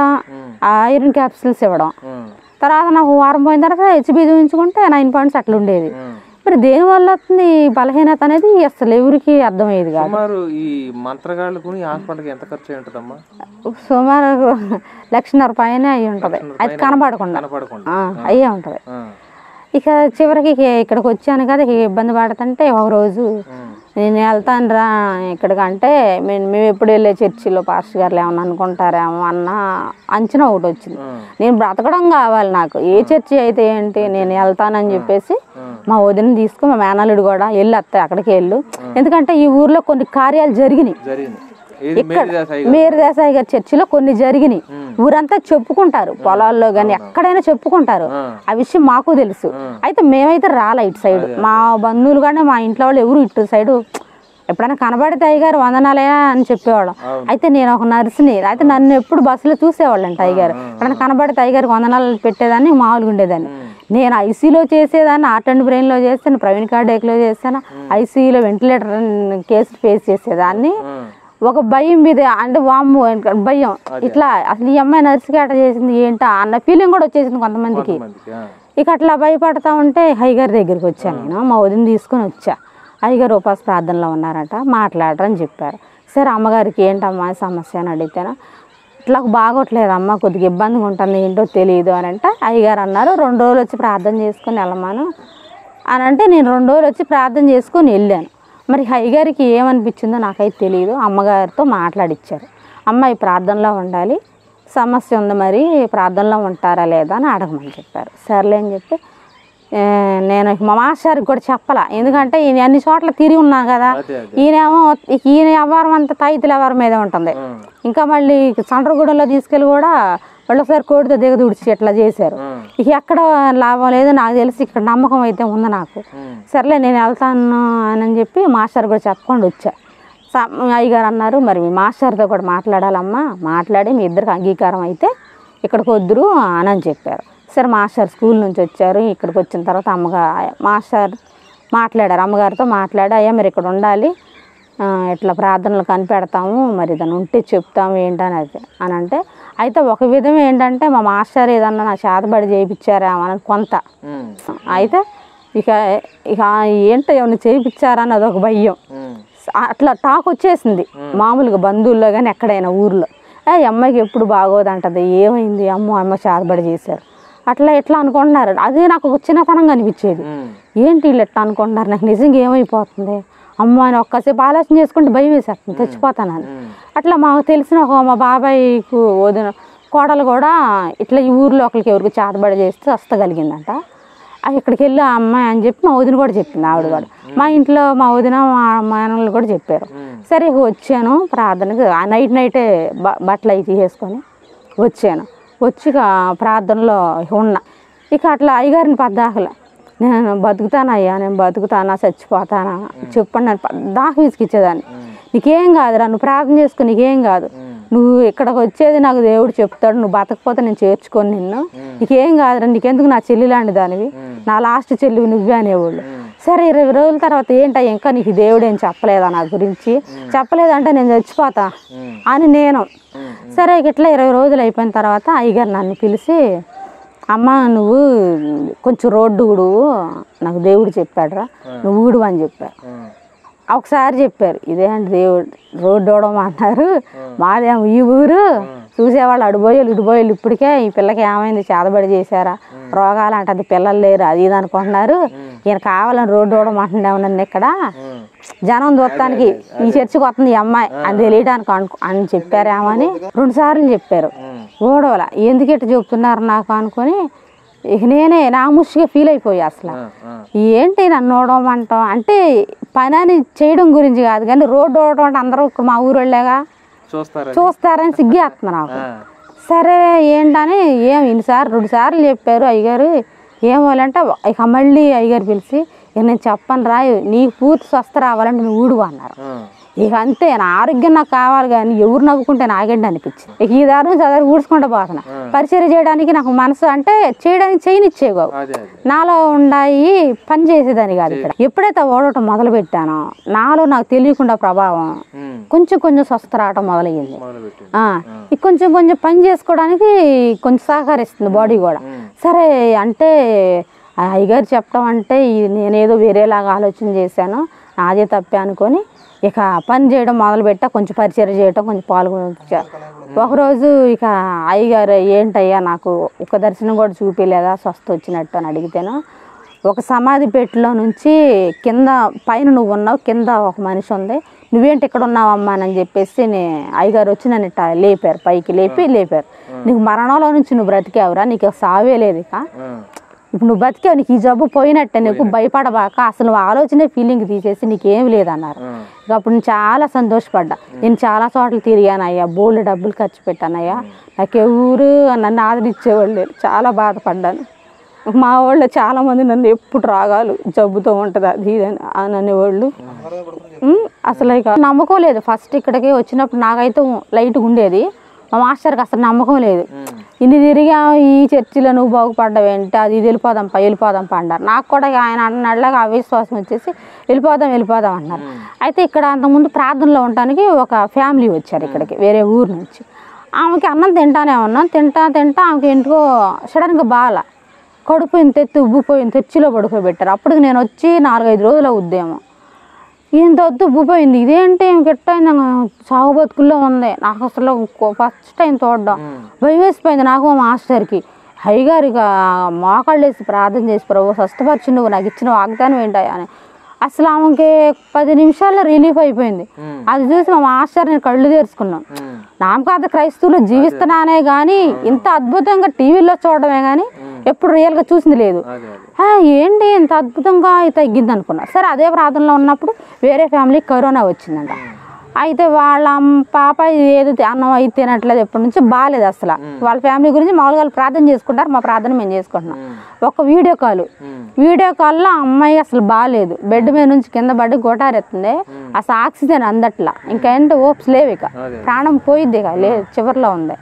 Speaker 1: ఐరన్ క్యాప్సిల్స్ ఇవ్వడం తర్వాత నాకు వారం పోయిన తర్వాత హెచ్బి చూపించుకుంటే నైన్ పాయింట్స్ అట్లా ఉండేది మరి దేని వల్ల వస్తుంది ఈ బలహీనత అనేది అసలు ఎవరికి అర్థమయ్యేది కాదు
Speaker 2: సుమారు ఈ మంత్రగాళ్ళకు ఈ హాస్పిటల్కి ఎంత ఖర్చు అయి ఉంటుందమ్మా
Speaker 1: సుమారు లక్షన్నర పైన అయి ఉంటుంది అది కనబడకుండా
Speaker 2: కనపడకుండా
Speaker 1: ఆ, అయ్యే ఉంటుంది
Speaker 2: ఆ.
Speaker 1: ఇక చివరికి ఇక ఇక్కడికి వచ్చాను కదా ఇక ఇబ్బంది పడుతుంటే ఒక రోజు నేను వెళ్తాను రా ఇక్కడికి అంటే మేము మేము ఎప్పుడు వెళ్ళే చర్చిలో పాస్టర్ గారు ఏమన్నా అనుకుంటారేమో అన్న అంచనా ఒకటి వచ్చింది నేను బ్రతకడం కావాలి నాకు ఏ చర్చి అయితే ఏంటి నేను వెళ్తానని చెప్పేసి మా వదిన తీసుకుని మా మేనల్లుడు కూడా వెళ్ళి అత్త అక్కడికి వెళ్ళు ఎందుకంటే ఈ ఊర్లో కొన్ని కార్యాలు జరిగినాయి
Speaker 2: జరిగింది ఏది మేరీ దేశాయి
Speaker 1: మేరు దేశాయి గారి చర్చిలో కొన్ని జరిగినాయి ఊరంతా చెప్పుకుంటారు పొలాల్లో కానీ ఎక్కడైనా చెప్పుకుంటారు ఆ విషయం మాకు తెలుసు అయితే మేమైతే రాలే ఇటు సైడ్ మా బంధువులు కానీ మా ఇంట్లో వాళ్ళు ఎవరు ఇటు సైడ్ ఎప్పుడైనా కనబడితే అయ్యగారు వందనాలే అని చెప్పేవాళ్ళం అయితే నేను ఒక నర్సుని అయితే నన్ను ఎప్పుడు బస్సులో చూసేవాళ్ళంట అయ్యగారు ఎప్పుడైనా కనబడితే అయ్యగారికి వందనాలు పెట్టేదాన్ని మామూలుగా ఉండేదాన్ని నేను ఐసీలో చేసేదాన్ని ఆర్ట్ అండ్ బ్రెయిన్లో చేస్తాను ప్రవీణ్ కార్డేక్లో చేస్తాను ఐసీయూలో వెంటిలేటర్ కేసు ఫేస్ చేసేదాన్ని ఒక భయం మీద అంటే వాము భయం ఇట్లా అసలు ఈ అమ్మాయి నర్సుకి అట్లా చేసింది ఏంటా అన్న ఫీలింగ్ కూడా వచ్చేసింది కొంతమందికి
Speaker 2: మందికి ఆ.
Speaker 1: ఇక అట్లా భయపడతా ఉంటే హైగారి దగ్గరికి వచ్చాను నేను మా వదిన తీసుకొని వచ్చా అయ్యగారు ఉపాస ప్రార్థనలో ఉన్నారట మాట్లాడరని చెప్పారు సరే అమ్మగారికి ఏంటమ్మా సమస్య అని అడిగితేనా ఇట్లా బాగోట్లేదమ్మా కొద్దిగా ఇబ్బందిగా ఉంటుంది ఏంటో తెలియదు అని అంటే అయ్యగారు అన్నారు రెండు రోజులు వచ్చి ప్రార్థన చేసుకొని వెళ్ళమాను అని అంటే నేను రెండు రోజులు వచ్చి ప్రార్థన చేసుకొని వెళ్ళాను మరి అయ్యగారికి ఏమనిపించిందో నాకైతే తెలియదు అమ్మగారితో మాట్లాడిచ్చారు అమ్మాయి ప్రార్థనలో ఉండాలి సమస్య ఉంది మరి ప్రార్థనలో ఉంటారా లేదా అని అడగమని చెప్పారు సర్లే అని చెప్పి ఏ, నేను మా మాస్టర్కి కూడా చెప్పాల ఎందుకంటే ఈయన అన్ని చోట్ల తిరిగి ఉన్నాను కదా
Speaker 2: అదే అదే
Speaker 1: ఈయనేమో ఈయన వ్యవహారం అంతా తాయితుల వ్యవహారం మీద ఉంటుంది ఇంకా మళ్ళీ చండ్రగూడలో తీసుకెళ్ళి కూడా వాళ్ళు ఒకసారి కోడితో దిగ తుడిచి ఇట్లా చేశారు
Speaker 2: ఉమ్,
Speaker 1: ఇక ఎక్కడ లాభం లేదు నాకు తెలిసి ఇక్కడ నమ్మకం అయితే ఉంది నాకు
Speaker 2: ఉమ్,
Speaker 1: సర్లే నేను వెళ్తాను అని చెప్పి మాస్టర్ కూడా చెప్పకుండా వచ్చా స- అయ్యగారు అన్నారు మరి మీ మాస్టర్తో కూడా మాట్లాడాలమ్మా మాట్లాడి మీ ఇద్దరికి అంగీకారం అయితే ఇక్కడికి వద్దురు అని అని చెప్పారు సరే మాస్టర్ స్కూల్ నుంచి వచ్చారు ఇక్కడికి వచ్చిన తర్వాత అమ్మగా మాస్టర్ మాట్లాడారు అమ్మగారితో మాట్లాడి అయ్యా మీరు ఇక్కడ ఉండాలి ఆ, ఇట్లా ప్రార్థనలు కనిపెడతాము మరి దాన్ని ఉంటే చెప్తాము ఏంటని అది అని అంటే అయితే ఒక విధం ఏంటంటే మా మాస్టర్ ఏదన్నా నా చేతబడి చేయించారా అని కొంత
Speaker 2: ఉమ్,
Speaker 1: అయితే ఇక ఇక ఏంటో ఏమైనా చేయించారని అదొక భయం
Speaker 2: ఉమ్,
Speaker 1: అట్లా టాక్ వచ్చేసింది మామూలుగా బంధువుల్లో కానీ ఎక్కడైనా ఊర్లో ఏ ఈ అమ్మాయికి ఎప్పుడు బాగోదంటది ఏమైంది అమ్మో అమ్మ చేతబడి చేశారు అట్లా ఎట్లా అనుకుంటున్నారు అదే నాకు ఒక చిన్నతనంగా అనిపించేది
Speaker 2: ఉమ్,
Speaker 1: ఏంటి వీళ్ళు ఎట్లా అనుకుంటున్నారు నాకు నిజంగా ఏమైపోతుంది అమ్మ అని ఒక్కసేపు ఆలోచన చేసుకుంటే భయం వేసేస్తుంది చచ్చిపోతానని
Speaker 2: ఉమ్,
Speaker 1: అట్లా మాకు తెలిసిన ఒక మా బాబాయ్కు వదిన కోడలు కూడా ఇట్లా ఈ ఊర్లో ఒకరికి ఎవరికి చేతబడి చేస్తే వస్తగలిగిందంట ఆ ఇక్కడికి వెళ్ళి ఆ అమ్మాయి అని చెప్పి మా వదిన కూడా చెప్పింది ఆవిడ కూడా మా ఇంట్లో మా వదిన మా మేనలు కూడా చెప్పారు సరే ఇక వచ్చాను ప్రార్థనకి ఆ నైట్ నైటే బ బట్టలు అవి తీసేసుకొని వచ్చాను వచ్చి ఇక ప్రార్థనలో ఉన్నా ఇక అట్లా అయ్యగారిని పద్దాకల నేను బతుకుతానయ్యా నేను బతుకుతానా చచ్చిపోతానా చెప్పండి నేను పద్దాక విసిగిచ్చేదాన్ని నీకేం కాదురా నువ్వు ప్రార్థన చేసుకో నీకేం కాదు నువ్వు ఇక్కడికి వచ్చేది నాకు దేవుడు చెప్తాడు నువ్వు బతకపోతే నేను చేర్చుకొని నిన్ను నీకేం కాదురా నీకెందుకు నా చెల్లి లాంటి దానివి నా లాస్ట్ చెల్లి నువ్వే అనేవాళ్ళు సరే ఇరవై రోజుల తర్వాత ఏంటో ఇంకా నీకు దేవుడు ఏం చెప్పలేదా నా గురించి చెప్పలేదంటే నేను చచ్చిపోతా అని నేను సరే ఇక ఇట్లా ఇరవై రోజులు అయిపోయిన తర్వాత అయ్యగారు నన్ను పిలిచి అమ్మ నువ్వు కొంచెం రోడ్డు ఊడు నాకు దేవుడు చెప్పాడురా నువ్వు ఊడు అని చెప్పారు
Speaker 2: ఉమ్,
Speaker 1: ఒకసారి చెప్పారు ఇదేంటి దేవుడు రోడ్డు ఓడడం అన్నారు మాదేమో ఈ ఊరు చూసేవాళ్ళు అడిపోయేళ్ళు ఇడిపోయేళ్ళు ఇప్పటికే ఈ పిల్లకి ఏమైంది చేతబడి చేశారా రోగాలు అంటది పిల్లలు లేరు అది ఇది అనుకుంటున్నారు ఈయన కావాలని రోడ్డు ఓడడం అంటున్నావు నన్ను ఇక్కడ
Speaker 2: ఉమ్,
Speaker 1: జనం చూడటానికి ఈ చర్చికి వస్తుంది ఈ అమ్మాయి అని తెలియడానికి అను అని చెప్పారేమో అని రెండు సార్లు చెప్పారు ఓడవల ఎందుకు ఇట్లా చెప్తున్నారు నాకు అనుకొని ఇక నేనే నా ముష్టిగా ఫీల్ అయిపోయా అసలు
Speaker 2: ఆ, ఆ,
Speaker 1: ఏంటి నన్ను ఓడమంటాం అంటే పని అని చేయడం గురించి కాదు కానీ రోడ్డు ఓడటం అంటే అందరూ ఇక్కడ మా ఊరోళ్ళేగా
Speaker 2: చూస్తారా
Speaker 1: చూస్తారని సిగ్గేస్తుంది నాకు
Speaker 2: ఆ,
Speaker 1: సరే ఏంటని ఏం ఇన్నిసార్లు రెండు సార్లు చెప్పారు అయ్యగారు ఏమోలంటే ఇక మళ్ళీ అయ్యగారు పిలిచి ఇక నేను చెప్పను రా నీకు పూర్తి స్వస్థ రావాలంటే నువ్వు ఊడు అన్నారు
Speaker 2: ఆ,
Speaker 1: ఇక అంతే నా ఆరోగ్యం నాకు కావాలి కానీ ఎవరు నవ్వుకుంటే నాగండి అనిపించింది ఇక ఈ దారి నుంచి అదే ఊడ్చుకుంటూ పోతున్నా పరిచయం చేయడానికి నాకు మనసు అంటే చేయడానికి చేయనిచ్చేవి కావు
Speaker 2: అదే అదే
Speaker 1: నాలో ఉండాయి పని చేసేదాన్ని కాదు ఇక్కడ ఎప్పుడైతే ఓడటం మొదలు పెట్టానో నాలో నాకు తెలియకుండా ప్రభావం
Speaker 2: ఉమ్,
Speaker 1: కొంచెం కొంచెం స్వస్థ రావటం మొదలయ్యింది
Speaker 2: మొదలుపెట్టింది
Speaker 1: ఆ, ఈ కొంచెం కొంచెం పని చేసుకోవడానికి కొంచెం సహకరిస్తుంది బాడీ కూడా సరే అంటే ఆ అయ్యగారు చెప్పడం అంటే ఈ- నేనేదో వేరేలాగా ఆలోచన చేశాను నాదే తప్పే అనుకొని ఇక పని చేయడం మొదలుపెట్టా కొంచెం పరిచయం చేయటం కొంచెం పాల్గొనొచ్చా ఒకరోజు ఇక అయ్యగారు ఏంటయ్యా నాకు ఒక దర్శనం కూడా చూపించలేదా స్వస్థ వచ్చినట్టు అని అడిగితేను ఒక సమాధి పెట్టెలో నుంచి కింద పైన నువ్వు ఉన్నావు కింద ఒక మనిషి ఉంది నువ్వేంటి ఇక్కడ ఉన్నావమ్మా అని చెప్పేసి నే అయ్యగారు వచ్చి నన్ను ఇట్లా లేపారు పైకి లేపి లేపారు నీకు మరణంలో నుంచి నువ్వు బ్రతికావురా నీకు సావే లేదు ఇక
Speaker 2: ఆ,
Speaker 1: ఇప్పుడు నువ్వు బతికావు నీకు ఈ జబ్బు పోయినట్టే నీకు భయపడబాక అసలు నువ్వు ఆలోచనే ఫీలింగ్ తీసేసి నీకేం లేదన్నారు
Speaker 2: ఆ,
Speaker 1: ఇక అప్పుడు నేను చాలా సంతోషపడ్డా నేను చాలా చోట్ల తిరిగాను అయ్యా బోల్డ్ డబ్బులు ఖర్చు పెట్టాను అయ్యా నాకు ఎవరు నన్ను ఆదరించేవాళ్ళు లేరు చాలా బాధపడ్డాను మా వాళ్ళు చాలా మంది నన్ను ఎప్పుడు రాగాలు జబ్బుతో ఉంటుంది అది ఇది అని అని అనేవాళ్ళు ఉమ్, అసలు ఇక నమ్మకం లేదు ఫస్ట్ ఇక్కడికి వచ్చినప్పుడు నాకైతే లైట్గా ఉండేది మా మాస్టర్కి అసలు నమ్మకం లేదు ఇన్ని తిరిగా ఈ చర్చిలో నువ్వు బాగుపడ్డావేంటి అది ఇది వెళ్ళిపోదాం పా వెళ్ళిపోదాం పా అన్నారు నాకు కూడా ఇక ఆయన అన్నట్లాగా అవిశ్వాసం వచ్చేసి వెళ్ళిపోదాం వెళ్ళిపోదాం అన్నారు అయితే ఇక్కడ అంతకుముందు ప్రార్థనలో ఉండటానికి ఒక ఫ్యామిలీ వచ్చారు ఇక్కడికి వేరే ఊరు నుంచి ఆమెకి అన్నం తింటానే ఉన్నాం తింటా తింటా ఆమెకి ఇంటికో సడన్గా బాల కడుపు ఇంత ఎత్తి ఉబ్బిపోయింది తెచ్చిలో పడుకోబెట్టారు అప్పటికి నేను వచ్చి నాలుగైదు రోజులు అవుద్దేమో ఇంత వద్దు ఉబ్బిపోయింది ఇదేంటి గిట్ట సాగు బతుకుల్లో ఉంది నాకు అసలు ఫస్ట్ టైం చూడడం భయం వేసిపోయింది నాకు మా మాస్టర్కి హైగారిగా మోకాళ్ళు వేసి ప్రార్థన చేసి ప్రభు స్వస్థపరిచి నువ్వు నాకు ఇచ్చిన వాగ్దానం ఏంటయ్యా అని అసలు ఆమెకి పది నిమిషాల్లో రిలీఫ్ అయిపోయింది అది చూసి మా మాస్టర్ నేను కళ్ళు తెరుచుకున్నాం
Speaker 2: ఉమ్,
Speaker 1: నామకార్థ క్రైస్తవులు జీవిస్తున్నానే కానీ ఇంత అద్భుతంగా టీవీలో చూడడమే కానీ ఎప్పుడు రియల్గా చూసింది లేదు
Speaker 2: అదే అదే
Speaker 1: ఆ, ఏంటి ఇంత అద్భుతంగా ఇది తగ్గింది అనుకున్నా సరే అదే ప్రాంతంలో ఉన్నప్పుడు వేరే ఫ్యామిలీకి కరోనా వచ్చిందంట అయితే వాళ్ళ అమ్మ- పాప ఏదో తి- అన్నం అయితే తినట్లేదు ఎప్పటి నుంచి బాగాలేదు అసలు వాళ్ళ ఫ్యామిలీ గురించి మామూలుగా వాళ్ళు ప్రార్థన చేసుకుంటారు మా ప్రార్థన మేము చేసుకుంటున్నాం ఒక వీడియో కాల్ వీడియో కాల్లో ఆ అమ్మాయి అసలు బాగాలేదు బెడ్ మీద నుంచి కింద పడి గోటారెత్తుంది అసలు ఆక్సిజన్ అందట్లా ఇంకేంటి ఓప్స్ లేవు ఇక ప్రాణం పోయిద్ది ఇక లే చివరిలో ఉంది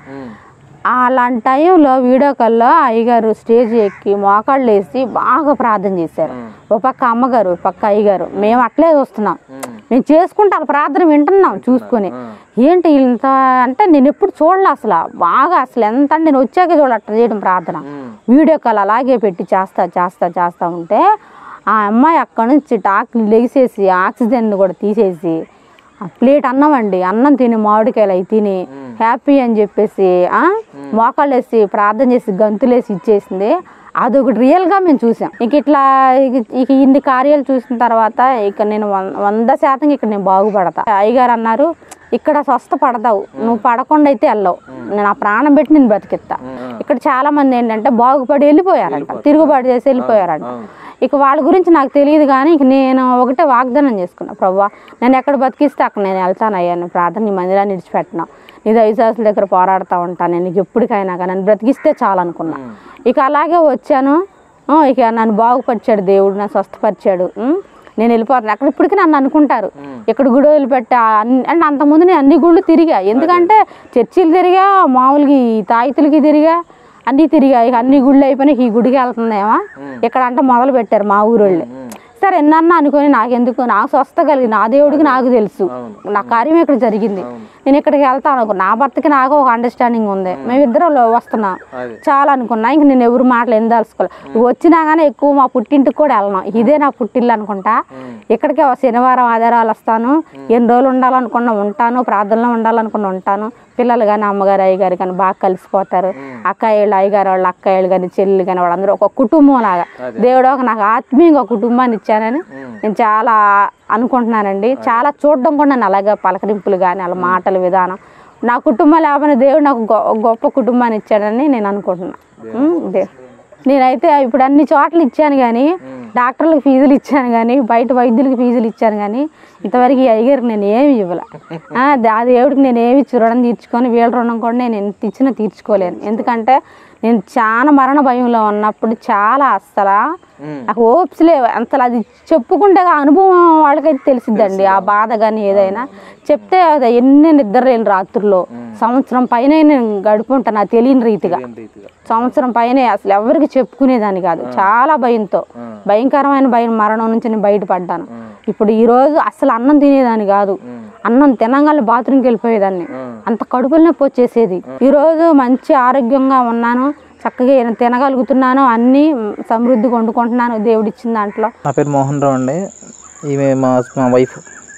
Speaker 1: అలాంటి టైంలో వీడియో కాల్లో అయ్యగారు స్టేజ్ ఎక్కి మోకాళ్ళు వేసి బాగా ప్రార్థన చేశారు ఓ పక్క అమ్మగారు ఓ పక్క అయ్యగారు మేము అట్లే చూస్తున్నాం మేము చేసుకుంటే వాళ్ళ ప్రార్థన వింటున్నాం చూసుకొని ఏంటి ఇంత అంటే నేను ఎప్పుడు చూడలే అసలు బాగా అసలు ఎంత అంటే నేను వచ్చాక చూడాలి అట్లా చేయడం ప్రార్థన వీడియో కాల్ అలాగే పెట్టి చేస్తా చేస్తా చేస్తా ఉంటే ఆ అమ్మాయి అక్కడ నుంచి టాక్ లెగిసేసి ఆక్సిజన్ కూడా తీసేసి ఆ ప్లేట్ అన్నం అండి అన్నం తిని మామిడికాయలు అవి తిని హ్యాపీ అని చెప్పేసి ఆ మోకాళ్ళు వేసి ప్రార్థన చేసి గంతులేసి ఇచ్చేసింది అదొకటి రియల్గా మేము చూసాం ఇక ఇట్లా ఇక- ఇక ఇన్ని కార్యాలు చూసిన తర్వాత ఇక నేను వం- వంద శాతం ఇక్కడ నేను బాగుపడతా అయ్యగారు అన్నారు ఇక్కడ స్వస్థ పడతావు నువ్వు పడకుండా అయితే వెళ్ళవు నేను ఆ ప్రాణం పెట్టి నేను బతికిస్తా ఇక్కడ చాలా మంది ఏంటంటే బాగుపడి వెళ్ళిపోయారంట తిరుగుబాటు చేసి వెళ్ళిపోయారంట ఇక వాళ్ళ గురించి నాకు తెలియదు కానీ ఇక నేను ఒకటే వాగ్దానం చేసుకున్నా ప్రభా నేను ఎక్కడ బతికిస్తే అక్కడ నేను వెళ్తాను అయ్యా నేను ప్రార్థన నీ మందిరాన్ని విడిచిపెట్టినా నీ దైవశాసుల దగ్గర పోరాడుతూ ఉంటాను నేను నీకు ఎప్పటికైనా కానీ నన్ను బ్రతికిస్తే చాలు అనుకున్నా ఇక అలాగే వచ్చాను ఆ, ఇక నన్ను బాగుపరిచాడు దేవుడు నన్ను స్వస్థపరిచాడు ఉం? నేను వెళ్ళిపోతాను అక్కడ ఇప్పటికీ నన్ను అనుకుంటారు ఇక్కడ గుడి వదిలిపెట్టా అన్ని- అంటే అంతకుముందు నేను అన్ని గుళ్ళు తిరిగా ఎందుకంటే చర్చిలు తిరిగా మామూలుగా ఈ తాయితులకి తిరిగా అన్నీ తిరిగా ఇక అన్ని గుళ్ళు అయిపోయినాయి ఈ గుడికి వెళ్తుందేమో ఇక్కడ అంటే మొదలు పెట్టారు మా ఊరోళ్ళు సరే ఎన్నన్నా అనుకొని నాకెందుకు నాకు స్వస్థ కలిగి నా దేవుడికి నాకు తెలుసు నా కార్యం ఇక్కడ జరిగింది నేను ఇక్కడికి వెళ్తాను అనుకో నా భర్తకి నాకు ఒక అండర్స్టాండింగ్ ఉంది మేమిద్దరం లో- వస్తున్నాం
Speaker 2: అది.
Speaker 1: చాలా అనుకున్నా ఇంక నేను ఎవరు మాటలు ఏం తెలుసుకోవాలి వచ్చినా కానీ ఎక్కువ మా పుట్టింటికి కూడా వెళ్ళను ఇదే నా పుట్టిల్లు అనుకుంటా ఇక్కడికే ఓ శనివారం ఆధారాలు వస్తాను ఎన్ని రోజులు ఉండాలనుకున్నా ఉంటాను ప్రార్థనలో ఉండాలనుకున్నా ఉంటాను పిల్లలు కానీ అమ్మగారు అయ్యగారు కానీ బాగా కలిసిపోతారు అక్కయ్యలు అయ్యగారు వాళ్ళు అక్కయ్యలు కానీ చెల్లెలు కానీ వాళ్ళందరూ ఒక కుటుంబం లాగా దేవుడు ఒక నాకు ఆత్మీయంగా ఒక కుటుంబాన్ని ఇచ్చానని నేను చాలా అనుకుంటున్నానండి చాలా చూడడం కూడా నేను అలాగే పలకరింపులు కానీ వాళ్ళ మాటల విధానం నా కుటుంబం లేకపోయినా దేవుడు నాకు గొ- గొప్ప కుటుంబాన్ని ఇచ్చాడని నేను అనుకుంటున్నా ఉమ్, దే నేనైతే ఇప్పుడు అన్ని చోట్ల ఇచ్చాను కానీ డాక్టర్లకు ఫీజులు ఇచ్చాను కానీ బయట వైద్యులకు ఫీజులు ఇచ్చాను కానీ ఇంతవరకు ఈ అయ్యగారికి నేను ఏమి ఇవ్వలే ఆ, దా- ఆ దేవుడికి నేను ఏమి ఇచ్చి రుణం తీర్చుకొని వీళ్ళ రుణం కూడా నేను ఎంత ఇచ్చినా తీర్చుకోలేను ఎందుకంటే నేను చాలా మరణ భయంలో ఉన్నప్పుడు చాలా అస్సలు నాకు ఓప్స్ లేవు అంతలా అది చెప్పుకుంటే ఆ అనుభవం వాళ్ళకైతే తెలిసిద్దండి ఆ బాధ కానీ ఏదైనా చెప్తే అది ఎన్ని నిద్ర లేని రాత్రుల్లో సంవత్సరం పైన నేను గడుపుంటాను నాకు తెలియని రీతిగా
Speaker 2: రీతిగా
Speaker 1: సంవత్సరం పైనే అసలు ఎవరికి చెప్పుకునేదాన్ని కాదు చాలా భయంతో భయంకరమైన భయం మరణం నుంచి నేను బయటపడ్డాను ఇప్పుడు ఈ రోజు అసలు అన్నం తినేదాన్ని కాదు అన్నం తినగానే బాత్రూమ్కి వెళ్ళిపోయేదాన్ని అంత కడుపుల నొప్పి వచ్చేసేది ఈ రోజు మంచి ఆరోగ్యంగా ఉన్నాను చక్కగా ఏం తినగలుగుతున్నాను అన్నీ సమృద్ధిగా వండుకుంటున్నాను దేవుడిచ్చిన దాంట్లో
Speaker 3: నా పేరు మోహన్ రావు అండి ఈమె మా మా వైఫ్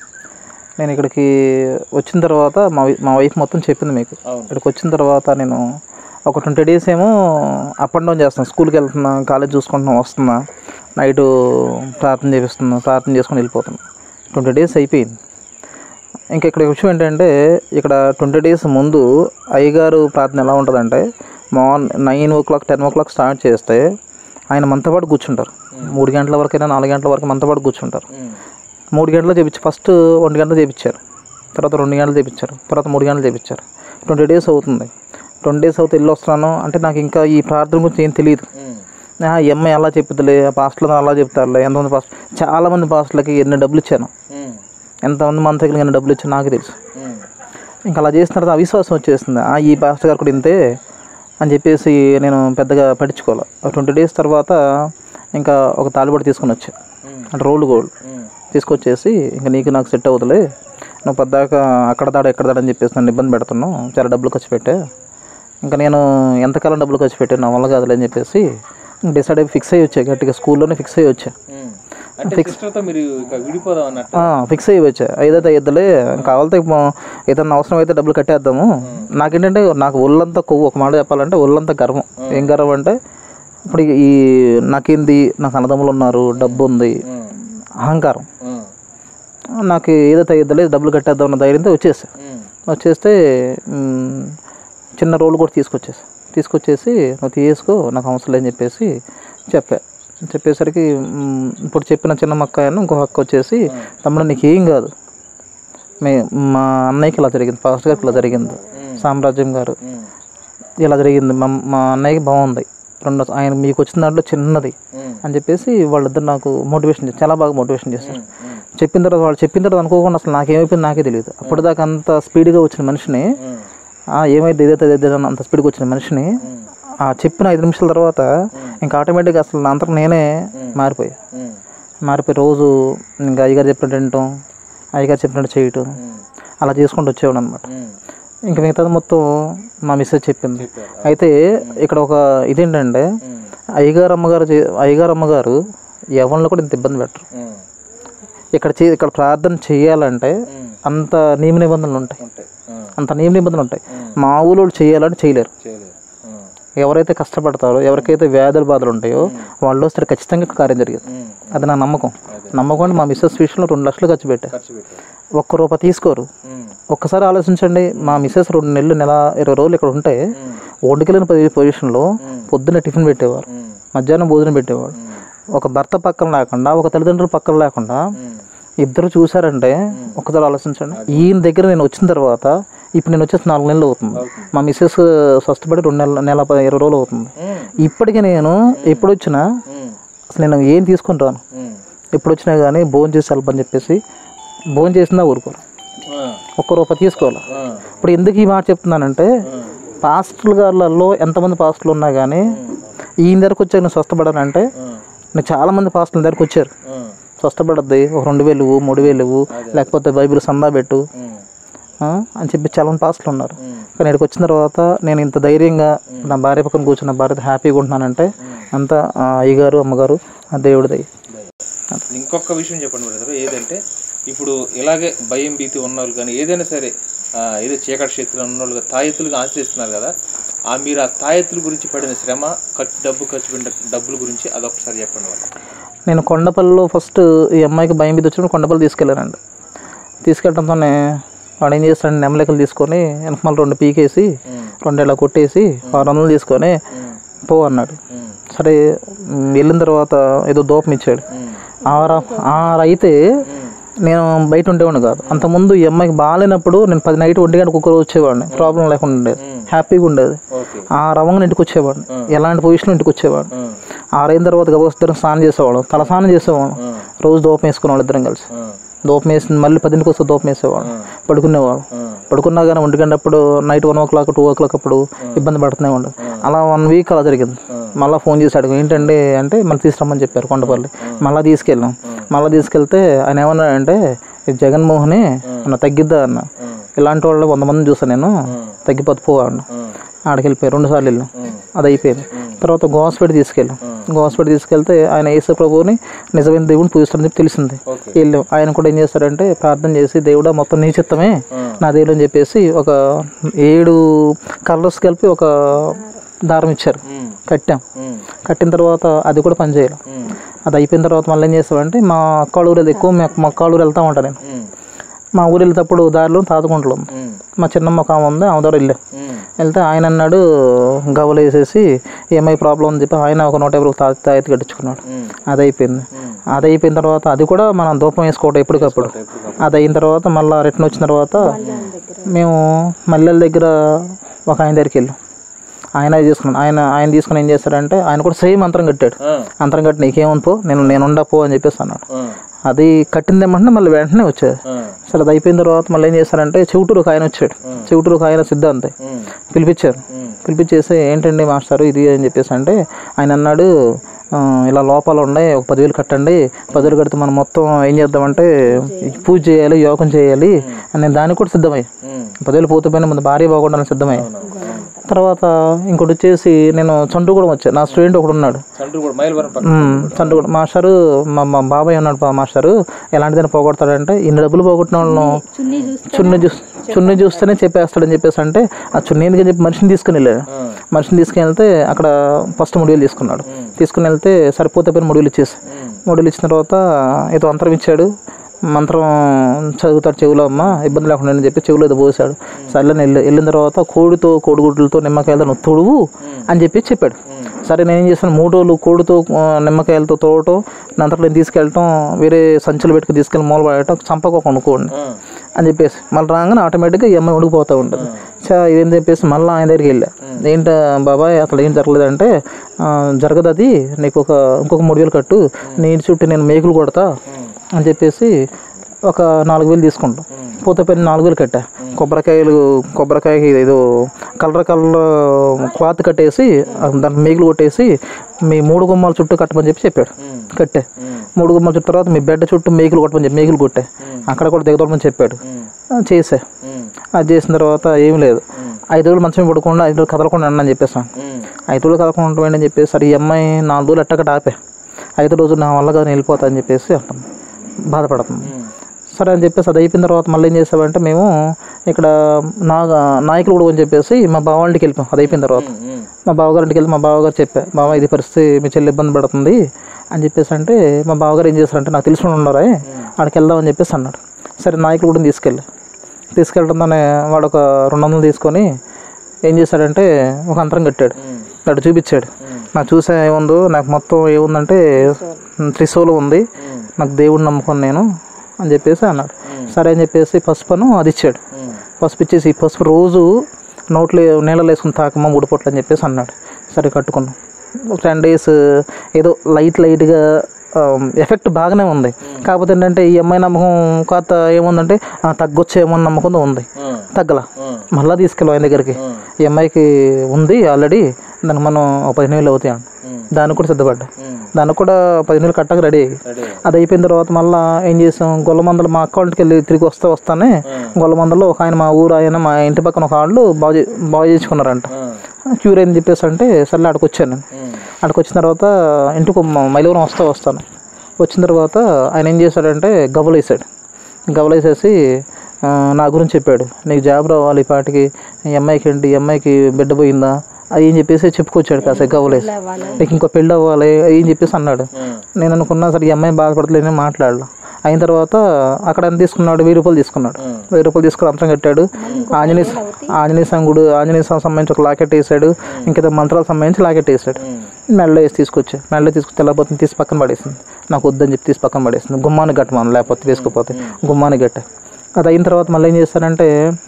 Speaker 3: నేను ఇక్కడికి వచ్చిన తర్వాత మా వై- మా వైఫ్ మొత్తం చెప్పింది మీకు ఇక్కడికి వచ్చిన తర్వాత నేను ఒక ట్వంటీ డేస్ ఏమో అప్ అండ్ డౌన్ చేస్తాను స్కూల్కి వెళ్తున్నా కాలేజ్ చూసుకుంటున్నా వస్తున్నా నైట్ ప్రార్థన చేపిస్తున్నా ప్రార్థన చేసుకొని వెళ్ళిపోతున్నా ట్వంటీ డేస్ అయిపోయింది ఇంకా ఇక్కడ విషయం ఏంటంటే ఇక్కడ ట్వంటీ డేస్ ముందు అయ్యగారు ప్రార్థన ఎలా ఉంటుందంటే morn nine o'clock ten o'clock start చేస్తే ఆయన మనతో పాటు కూర్చుంటారు మూడు గంటల వరకైనా నాలుగు గంటల వరకు మనతో పాటు కూర్చుంటారు మూడు గంటలు చేపించి ఫస్ట్ ఒంటి గంటలు చేపించారు తర్వాత రెండు గంటలు చేపించారు తర్వాత మూడు గంటలు చేపించారు ట్వంటీ డేస్ అవుతుంది ట్వంటీ డేస్ అవుతే వెళ్ళి వస్తున్నాను అంటే నాకు ఇంకా ఈ ప్రార్థన గురించి ఏం తెలియదు ఆ, ఈ అమ్మాయి అలా చెప్పుతులే పాస్టర్లు అలా చెప్తారులే ఎంతమంది పాస్టర్ చాలామంది పాస్టర్లకి ఎన్ని డబ్బులు ఇచ్చాను ఎంతమంది మంత్రికి ఎన్ని డబ్బులు ఇచ్చాను నాకు తెలుసు ఇంకా అలా చేసిన తర్వాత అవిశ్వాసం వచ్చేస్తుంది ఆ, ఈ పాస్టర్ గారు కూడా ఇంతే అని చెప్పేసి నేను పెద్దగా పట్టించుకోవాలి ట్వంటీ డేస్ తర్వాత ఇంకా ఒక తాలిబడి తీసుకొని వచ్చా అంటే రోల్డ్ గోల్డ్ తీసుకొచ్చేసి ఇంకా నీకు నాకు సెట్ అవుతులే నువ్వు పద్దాక అక్కడ దాడ ఎక్కడ దాడ అని చెప్పేసి నన్ను ఇబ్బంది పెడుతున్నావు చాలా డబ్బులు ఖర్చు పెట్టా ఇంకా నేను ఎంతకాలం డబ్బులు ఖర్చు పెట్టాను నా వల్ల కాదులే అని చెప్పేసి డిసైడ్ అయ్యి ఫిక్స్ అయ్యి వచ్చా గట్టిగా స్కూల్లోనే ఫిక్స్ అయ్యి వచ్చా
Speaker 2: అంటే సిస్టర్తో మీరు ఇక విడిపోదాం అన్నట్టు
Speaker 3: ఫిక్స్ అయ్యి వచ్చా ఏదైతే ఇద్దలే కావాలితే ఏదన్నా అవసరం అయితే డబ్బులు కట్టేద్దాము నాకేంటంటే నాకు ఒళ్ళంతా కొవ్వు ఒక మాట చెప్పాలంటే ఒళ్ళంతా గర్వం ఏం గర్వం అంటే ఇప్పుడు ఈ నాకేంది నాకు అన్నదమ్ములు ఉన్నారు డబ్బు ఉంది అహంకారం నాకు ఏదైతే ఇద్దలే డబ్బులు కట్టేద్దాం అన్న ధైర్యంతో వచ్చేసా వచ్చేస్తే మ్, చిన్న రోల్ కూడా తీసుకొచ్చేసి తీసుకొచ్చేసి నువ్వు తీసుకో నాకు అవసరం లేదని చెప్పేసి చెప్పా చెప్పేసరికి మ్, ఇప్పుడు చెప్పిన చిన్న మక్క ఇంకో హక్కు వచ్చేసి తమ్ముడు నీకు ఏం కాదు మే మా అన్నయ్యకి ఇలా జరిగింది ఫాస్ట్ గారికి ఇలా జరిగింది సామ్రాజ్యం గారు
Speaker 2: ఉమ్,
Speaker 3: ఇలా జరిగింది మా మా అన్నయ్యకి బాగుంది రెండు ఆయన మీకు వచ్చిన దాంట్లో చిన్నది
Speaker 2: ఉమ్,
Speaker 3: అని చెప్పేసి వాళ్ళిద్దరు నాకు మోటివేషన్ చేశారు చాలా బాగా మోటివేషన్ చేశారు
Speaker 2: ఉమ్,
Speaker 3: చెప్పిన తర్వాత వాళ్ళు చెప్పిన తర్వాత అనుకోకుండా అసలు నాకేమైపోయింది నాకే తెలియదు అప్పటిదాకా అంత స్పీడ్గా వచ్చిన మనిషిని
Speaker 2: ఉమ్,
Speaker 3: ఆ, ఏమైతే ఇదైతే ఇదైతే అని అంత స్పీడ్గా వచ్చిన మనిషిని ఆ చెప్పిన ఐదు నిమిషాల తర్వాత ఇంకా ఆటోమేటిక్గా అసలు నా అంతటా నేనే మారిపోయా
Speaker 2: ఉమ్,
Speaker 3: మారిపోయి రోజు ఇంకా అయ్యగారు చెప్పినట్టు వినటం అయ్యగారు చెప్పినట్టు చేయటం అలా చేసుకుంటూ వచ్చేవాడు అనమాట
Speaker 2: ఉమ్,
Speaker 3: ఇంకా మిగతాది మొత్తం మా మిస్సెస్ చెప్పింది అయితే ఇక్కడ ఒక ఇదేంటంటే
Speaker 2: ఉమ్,
Speaker 3: అయ్యగారు అమ్మగారు చే- అయ్యగారు అమ్మగారు ఎవరిని కూడా ఇంత ఇబ్బంది పెట్టరు
Speaker 2: ఉమ్,
Speaker 3: ఇక్కడ చే ఇక్కడ ప్రార్థన చేయాలంటే
Speaker 2: ఉమ్,
Speaker 3: అంత నియమ నిబంధనలు ఉంటాయి
Speaker 2: ఉంటాయి ఉమ్,
Speaker 3: అంత నియమ నిబంధనలు ఉంటాయి మా ఊళ్ళో చేయాలంటే చేయలేరు
Speaker 2: చేయలేదు ఉమ్,
Speaker 3: ఎవరైతే కష్టపడతారో ఎవరికైతే వ్యాధుల బాధలు ఉంటాయో వాళ్ళు వస్తే ఖచ్చితంగా ఇక్కడ కార్యం జరిగింది
Speaker 2: ఉమ్,
Speaker 3: అది నా నమ్మకం నమ్మకం అంటే మా మిస్సెస్ విషయంలో రెండు లక్షలు ఖర్చు పెట్టా
Speaker 2: ఖర్చు పెట్టారు
Speaker 3: ఒక్క రూపాయి తీసుకోరు
Speaker 2: ఉమ్,
Speaker 3: ఒక్కసారి ఆలోచించండి మా మిస్సెస్ రెండు నెలలు నెల ఇరవై రోజులు ఇక్కడ ఉంటే
Speaker 2: ఉమ్,
Speaker 3: వండుకెళ్ళిన పొజిషన్లో పొద్దున్న టిఫిన్ పెట్టేవారు
Speaker 2: ఉమ్,
Speaker 3: మధ్యాహ్నం భోజనం పెట్టేవాడు ఒక భర్త పక్కన లేకుండా ఒక తల్లిదండ్రుల పక్కన లేకుండా
Speaker 2: ఉమ్,
Speaker 3: ఇద్దరు చూసారంటే ఒకసారి ఆలోచించండి ఈయన దగ్గర నేను వచ్చిన తర్వాత ఇప్పుడు నేను వచ్చేసి నాలుగు నెలలు అవుతుంది మా మిస్సెస్ స్వస్థపడి రెండు నెలల నెల ప- ఇరవై రోజులు అవుతుంది
Speaker 2: ఉమ్,
Speaker 3: ఇప్పటికీ నేను ఎప్పుడు వచ్చినా
Speaker 2: ఉమ్,
Speaker 3: అసలు నేను ఏం తీసుకొని రాను
Speaker 2: ఉమ్,
Speaker 3: ఎప్పుడు వచ్చినా కానీ భోజనం చేసి వెళ్ళపని చెప్పేసి భోజనం చేసిందా ఊరుకోరు
Speaker 2: ఆ,
Speaker 3: ఒక్క రూపాయి తీసుకోవాలి
Speaker 2: ఆ,
Speaker 3: ఇప్పుడు ఎందుకు ఈ మాట చెప్తున్నానంటే పాస్టర్ల గారులలో ఎంతమంది పాస్టర్లు ఉన్నా కానీ ఈయన దగ్గరకు వచ్చాక నేను స్వస్థపడానంటే
Speaker 2: ఉమ్,
Speaker 3: నేను చాలామంది పాస్టర్ల దగ్గరకు వచ్చారు
Speaker 2: ఉమ్,
Speaker 3: స్వస్థపడద్ది ఒక రెండు వేలు ఇవ్వు, మూడు వేలు ఇవ్వు, లేకపోతే బైబిల్ సందా పెట్టు
Speaker 2: ఉమ్,
Speaker 3: ఆ, అని చెప్పి చాలా మంది పాస్టర్లు ఉన్నారు
Speaker 2: ఉమ్.
Speaker 3: కానీ ఇక్కడికి వచ్చిన తర్వాత నేను ఇంత ధైర్యంగా నా భార్య పక్కన కూర్చున్న భార్య హ్యాపీగా ఉంటున్నానంటే అంతా ఆ అయ్యగారు అమ్మగారు ఆ దేవుడి దయ
Speaker 2: ఇంకొక విషయం చెప్పండి బ్రదర్ ఏదంటే ఇప్పుడు ఇలాగే భయం భీతి ఉన్నవాళ్ళు కానీ ఏదైనా సరే ఆ, ఏదో చీకటి శక్తులు ఉన్నవాళ్ళు తాయెత్తులుగా ఆశ్రయిస్తున్నారు కదా ఆ మీరు ఆ తాయెత్తుల గురించి పడిన శ్రమ ఖర్చు డబ్బు ఖర్చు పెట్టిన డబ్బుల గురించి అదొకసారి చెప్పండి వాళ్ళు
Speaker 3: నేను కొండపల్లిలో ఫస్ట్ ఈ అమ్మాయికి భయం మీద వచ్చినప్పుడు కొండపల్లి తీసుకెళ్ళానండి తీసుకెళ్ళడంతోనే వాడు ఏం చేస్తాడు నెమలికలు తీసుకొని వెనకమాల రెండు పీకేసి రెండు ఇలా కొట్టేసి ఆరు వందలు తీసుకొని పో అన్నాడు సరే మ్, వెళ్ళిన తర్వాత ఏదో దూపం ఇచ్చాడు ఆరు ఆరు అయితే నేను బయట ఉండేవాడిని కాదు అంతకుముందు ఈ అమ్మాయికి బాగాలేనప్పుడు నేను పది నైట్ ఒంటి గంటకు ఒక్కరోజు వచ్చేవాడిని ప్రాబ్లం లేకుండా ఉండేది హ్యాపీగా ఉండేది
Speaker 2: ఓకే
Speaker 3: ఆ రవంగా ఇంటికి వచ్చేవాడిని ఎలాంటి పొజిషన్ ఇంటికి వచ్చేవాడిని ఆరైన తర్వాత గబోస్తరం స్నానం చేసేవాళ్ళం తల స్నానం చేసేవాళ్ళం రోజు దూపం వేసుకునేవాళ్ళు ఇద్దరం కలిసి దూపం వేసి మళ్ళీ పదింటికి వస్తే దూపం వేసేవాళ్ళం పడుకునేవాళ్ళం పడుకున్నా కానీ ఒంటి గంట అప్పుడు night one o'clock two o'clock అప్పుడు ఇబ్బంది పడుతూనే ఉండు అలా వన్ వీక్ అలా జరిగింది మళ్ళీ ఫోన్ చేసి అడుగు ఏంటండి అంటే మళ్ళీ తీసుకురమ్మని చెప్పారు కొండపల్లి మళ్ళీ తీసుకెళ్ళాం మళ్ళీ తీసుకెళ్తే ఆయన ఏమన్నాడంటే ఇది జగన్మోహనే అన్న తగ్గిద్దా అన్న ఇలాంటి వాళ్ళు వంద మందిని చూసాను నేను తగ్గిపోతే పో అన్న ఆడికి వెళ్ళిపోయి రెండు సార్లు వెళ్ళాం అది అయిపోయింది తర్వాత గోస్పేట తీసుకెళ్ళాం గోస్పేట తీసుకెళ్తే ఆయన యేసు ప్రభువుని నిజమైన దేవుని పూజిస్తారని చెప్పి తెలిసింది వెళ్ళాం ఆయన కూడా ఏం చేస్తారంటే ప్రార్థన చేసి దేవుడా మొత్తం నీ చిత్తమే నా దేవుడు అని చెప్పేసి ఒక ఏడు కలర్స్ కలిపి ఒక దారం ఇచ్చారు కట్టాం కట్టిన తర్వాత అది కూడా పనిచేయాలి అది అయిపోయిన తర్వాత మళ్ళీ ఏం చేస్తామంటే మా అక్క ఊరు ఎక్కువ మా- మా అక్క ఊరు వెళ్తా ఉంటాను నేను మా ఊరు వెళ్తేటప్పుడు దారిలో తాతకుంటలు ఉంది మా చిన్నమ్మ ఒక ఆమె ఉంది ఆమె ద్వారా వెళ్ళాం వెళ్తే ఆయన అన్నాడు గవలు వేసేసి ఏమై ప్రాబ్లం అని చెప్పి ఆయన ఒక నూట యాభై రూపాయలు తాగి తాగితే కట్టించుకున్నాడు అది అయిపోయింది అది అయిపోయిన తర్వాత అది కూడా మనం దూపం వేసుకోవటం ఎప్పటికప్పుడు అది అయిన తర్వాత మళ్ళీ రిటర్న్ వచ్చిన తర్వాత మేము మల్లెల దగ్గర ఒక ఆయన దగ్గరికి వెళ్ళాం ఆయన అది తీసుకున్నాను ఆయన ఆయన తీసుకుని ఏం చేస్తాడంటే ఆయన కూడా సేమ్ మంత్రం కట్టాడు మంత్రం కట్టి నీకేమని పో నేను నేను ఉండా పో అని చెప్పేసి అన్నాడు అది కట్టిందేమంటే మళ్ళీ వెంటనే వచ్చేది సరే అది అయిపోయిన తర్వాత మళ్ళీ ఏం చేస్తారంటే చెవుటూరు ఒక ఆయన వచ్చాడు చెవుటూరు ఒక ఆయన సిద్ధాంతే పిలిపించారు పిలిపించేసి ఏంటండి మాస్టారు ఇది అని చెప్పేసి అంటే ఆయన అన్నాడు "ఆ, ఇలా లోపాలు ఉన్నాయి ఒక పదివేలు కట్టండి పదివేలు కడితే మనం మొత్తం ఏం చేద్దామంటే పూజ చేయాలి యోగం చేయాలి అని నేను దానికి కూడా సిద్ధమయ్యా పదివేలు పోతే పైన ముందు భార్య బాగుండాలని సిద్ధమయ్యా తర్వాత ఇంకోటి వచ్చేసి నేను చండ్రుగూడెం వచ్చాను నా స్టూడెంట్ ఒకడు ఉన్నాడు
Speaker 2: చంద్రుడు కూడా మైలవరం పక్క
Speaker 3: మ్మ్. చంద్రుడు మాస్టరు మా మా బాబాయ్ ఉన్నాడు పా మాస్టరు ఎలాంటిదైనా పోగొడతాడంటే ఇన్ని డబ్బులు పోగొట్టిన వాళ్ళను చున్ని చూస్ చున్ని చూస్తేనే చెప్పేస్తాడని చెప్పేసి అంటే ఆ చున్ని ఎందుకని చెప్పి మనిషిని తీసుకుని వెళ్ళాడు మనిషిని తీసుకుని వెళ్తే అక్కడ ఫస్ట్ మూడు వేలు తీసుకున్నాడు తీసుకుని వెళ్తే సరిపోతే పైన మూడు వేలు ఇచ్చేసి మూడు వేలు ఇచ్చిన తర్వాత ఏదో అంతరం ఇచ్చాడు మంత్రం చదువుతాడు చెవులో అమ్మ ఇబ్బంది లేకుండా అని చెప్పి చెవులో ఏదో పోసాడు సర్లే వెళ్ళి వెళ్ళిన తర్వాత కోడితో కోడిగుడ్లతో నిమ్మకాయలతో నువ్వు తొడువు అని చెప్పి చెప్పాడు సరే నేను ఏం చేశాను మూడు రోజులు కోడితో ఆ, నిమ్మకాయలతో తోడటం నంతట్లో నేను తీసుకెళ్ళటం వేరే సంచులు పెట్టుకు తీసుకెళ్ళి మూల పడటం చంపక కొనుక్కోండి అని చెప్పేసి మళ్ళీ రాగానే ఆటోమేటిక్గా ఈ అమ్మాయి ఉండిపోతూ ఉంటుంది చా ఇదేం చెప్పేసి మళ్ళీ ఆయన దగ్గరికి వెళ్ళా ఏంటి బాబాయ్ అసలు ఏం జరగలేదంటే "ఆ, జరగదు అది నీకు ఒక ఇంకొక మూడు వేలు కట్టు నీ ఇంటి చుట్టూ నేను మేకులు కొడతా అని చెప్పేసి ఒక నాలుగు వేలు తీసుకుంటాం పూత పైన నాలుగు వేలు కట్టా కొబ్బరికాయలు కొబ్బరికాయకి ఏదో కలర్ కలర్ క్లాత్ కట్టేసి ఆ దానికి మేకులు కొట్టేసి మీ మూడు గుమ్మాల చుట్టూ కట్టమని చెప్పి చెప్పాడు కట్టే మూడు గుమ్మాల చుట్టూ తర్వాత మీ బెడ్ చుట్టూ మేకులు కొట్టమని చెప్పి మేకులు కొట్టే అక్కడ కూడా దిగదొడమని చెప్పాడు ఆ, చేసా అది చేసిన తర్వాత ఏం లేదు ఐదు రోజులు మంచం పడకుండా ఐదు రోజులు కదలకుండా ఉండండి అని చెప్పేసాను ఐదు రోజులు కదలకుండా ఉంటామని అని చెప్పేసి సరే ఈ అమ్మాయి నాలుగు రోజులు ఎట్టకట ఆపే ఐదు రోజులు నా వల్ల కానీ వెళ్ళిపోతా అని చెప్పేసి అంటాం బాధపడుతుంది సరే అని చెప్పేసి అది అయిపోయిన తర్వాత మళ్ళీ ఏం చేసామంటే మేము ఇక్కడ నా నాయకులు కూడా అని చెప్పేసి మా బావ వాళ్ళ ఇంటికి వెళ్ళిపోయాం అది అయిపోయిన తర్వాత మా బావగారింటికి వెళ్ళి మా బావగారు చెప్పా బావ ఇది పరిస్థితి మీ చెల్లి ఇబ్బంది పడుతుంది అని చెప్పేసి అంటే మా బావగారు ఏం చేశారంటే నాకు తెలిసిన వాళ్ళు ఉన్నారా ఆడికి వెళ్దామని చెప్పేసి అన్నాడు సరే నాయకులు కూడా తీసుకెళ్ళి తీసుకెళ్ళడంతోనే వాడు ఒక రెండు వందలు తీసుకొని ఏం చేశాడంటే ఒక అంతరం కట్టాడు అటు చూపించాడు నాకు చూసే ఏముందో నాకు మొత్తం ఏముందంటే త్రిశూలం ఉంది నాకు దేవుడిని నమ్ముకొని నేను అని చెప్పేసి అన్నాడు సరే అని చెప్పేసి పసుపును అది ఇచ్చాడు పసుపు ఇచ్చేసి ఈ పసుపు రోజు నోట్లో నీళ్ళలో వేసుకుని తాకమ్మ ఊడిపోట్లు అని చెప్పేసి అన్నాడు సరే కట్టుకున్నాం ఒక టెన్ డేస్ ఏదో లైట్ లైట్గా ఎఫెక్ట్ బాగానే ఉంది కాకపోతే ఏంటంటే ఈ అమ్మాయి నమ్మకం కాత ఏముందంటే ఆ, తగ్గొచ్చేమో అని నమ్మకం ఉంది తగ్గల మళ్ళీ తీసుకెళ్ళాం ఆయన దగ్గరికి ఈ అమ్మాయికి ఉంది ఆల్రెడీ దానికి మనం ఒక పదిహేను వేలు అవుతాయి అన్న. దానికి కూడా సిద్ధపడ్డా దానికి కూడా పదిహేను వేలు కట్టక రెడీ అయ్యి అది అయిపోయిన తర్వాత మళ్ళీ ఏం చేసాం గొల్లమందలు మా అకౌంట్కి వెళ్ళి తిరిగి వస్తే వస్తానే గొల్లమందలో ఒక ఆయన మా ఊరు ఆయన మా ఇంటి పక్కన ఒక వాళ్ళు బాగు చే- బాగు చేయించుకున్నారంట క్యూర్ అని చెప్పేసి అంటే సర్లే అక్కడికి వచ్చాను నేను అక్కడికి వచ్చిన తర్వాత ఇంటికి మ- మైలవరం వస్తా వస్తాను వచ్చిన తర్వాత ఆయన ఏం చేశాడంటే గవ్వలు వేసాడు గవ్వలు వేసేసి ఆ, నా గురించి చెప్పాడు నీకు జాబ్ రావాలి ఈ పాటికి ఈ అమ్మాయికి ఏంటి ఈ అమ్మాయికి బిడ్డ పోయిందా అది ఏం చెప్పేసి చెప్పుకొచ్చాడు కాసేపు గవ్వలేసి నీకు ఇంకో పెళ్ళి అవ్వాలి అది ఏం చెప్పేసి అన్నాడు నేను అనుకున్నా సరే ఈ అమ్మాయి బాధపడలేని మాట్లాడలా అయిన తర్వాత అక్కడ ఎంత తీసుకున్నాడు వెయ్యి రూపాయలు తీసుకున్నాడు వెయ్యి రూపాయలు తీసుకుని అంతరం కట్టాడు ఆంజనేయ ఆంజనేయ సంగుడు ఆంజనేయ స్వామి సంబంధించి ఒక లాకెట్ వేసాడు ఇంకా మంత్రాలకు సంబంధించి లాకెట్ వేసాడు మెడలో వేసి తీసుకొచ్చా మెడలో తీసుకొచ్చి తెల్లబోతుంది తీసి పక్కన పడేసింది నాకు వద్దని చెప్పి తీసి పక్కన పడేసింది గుమ్మానికి కట్టమని లేకపోతే వేసుకోపోతే గుమ్మానికి కట్ట అది అయిన తర్వాత మళ్ళీ ఏం చేస్తారంటే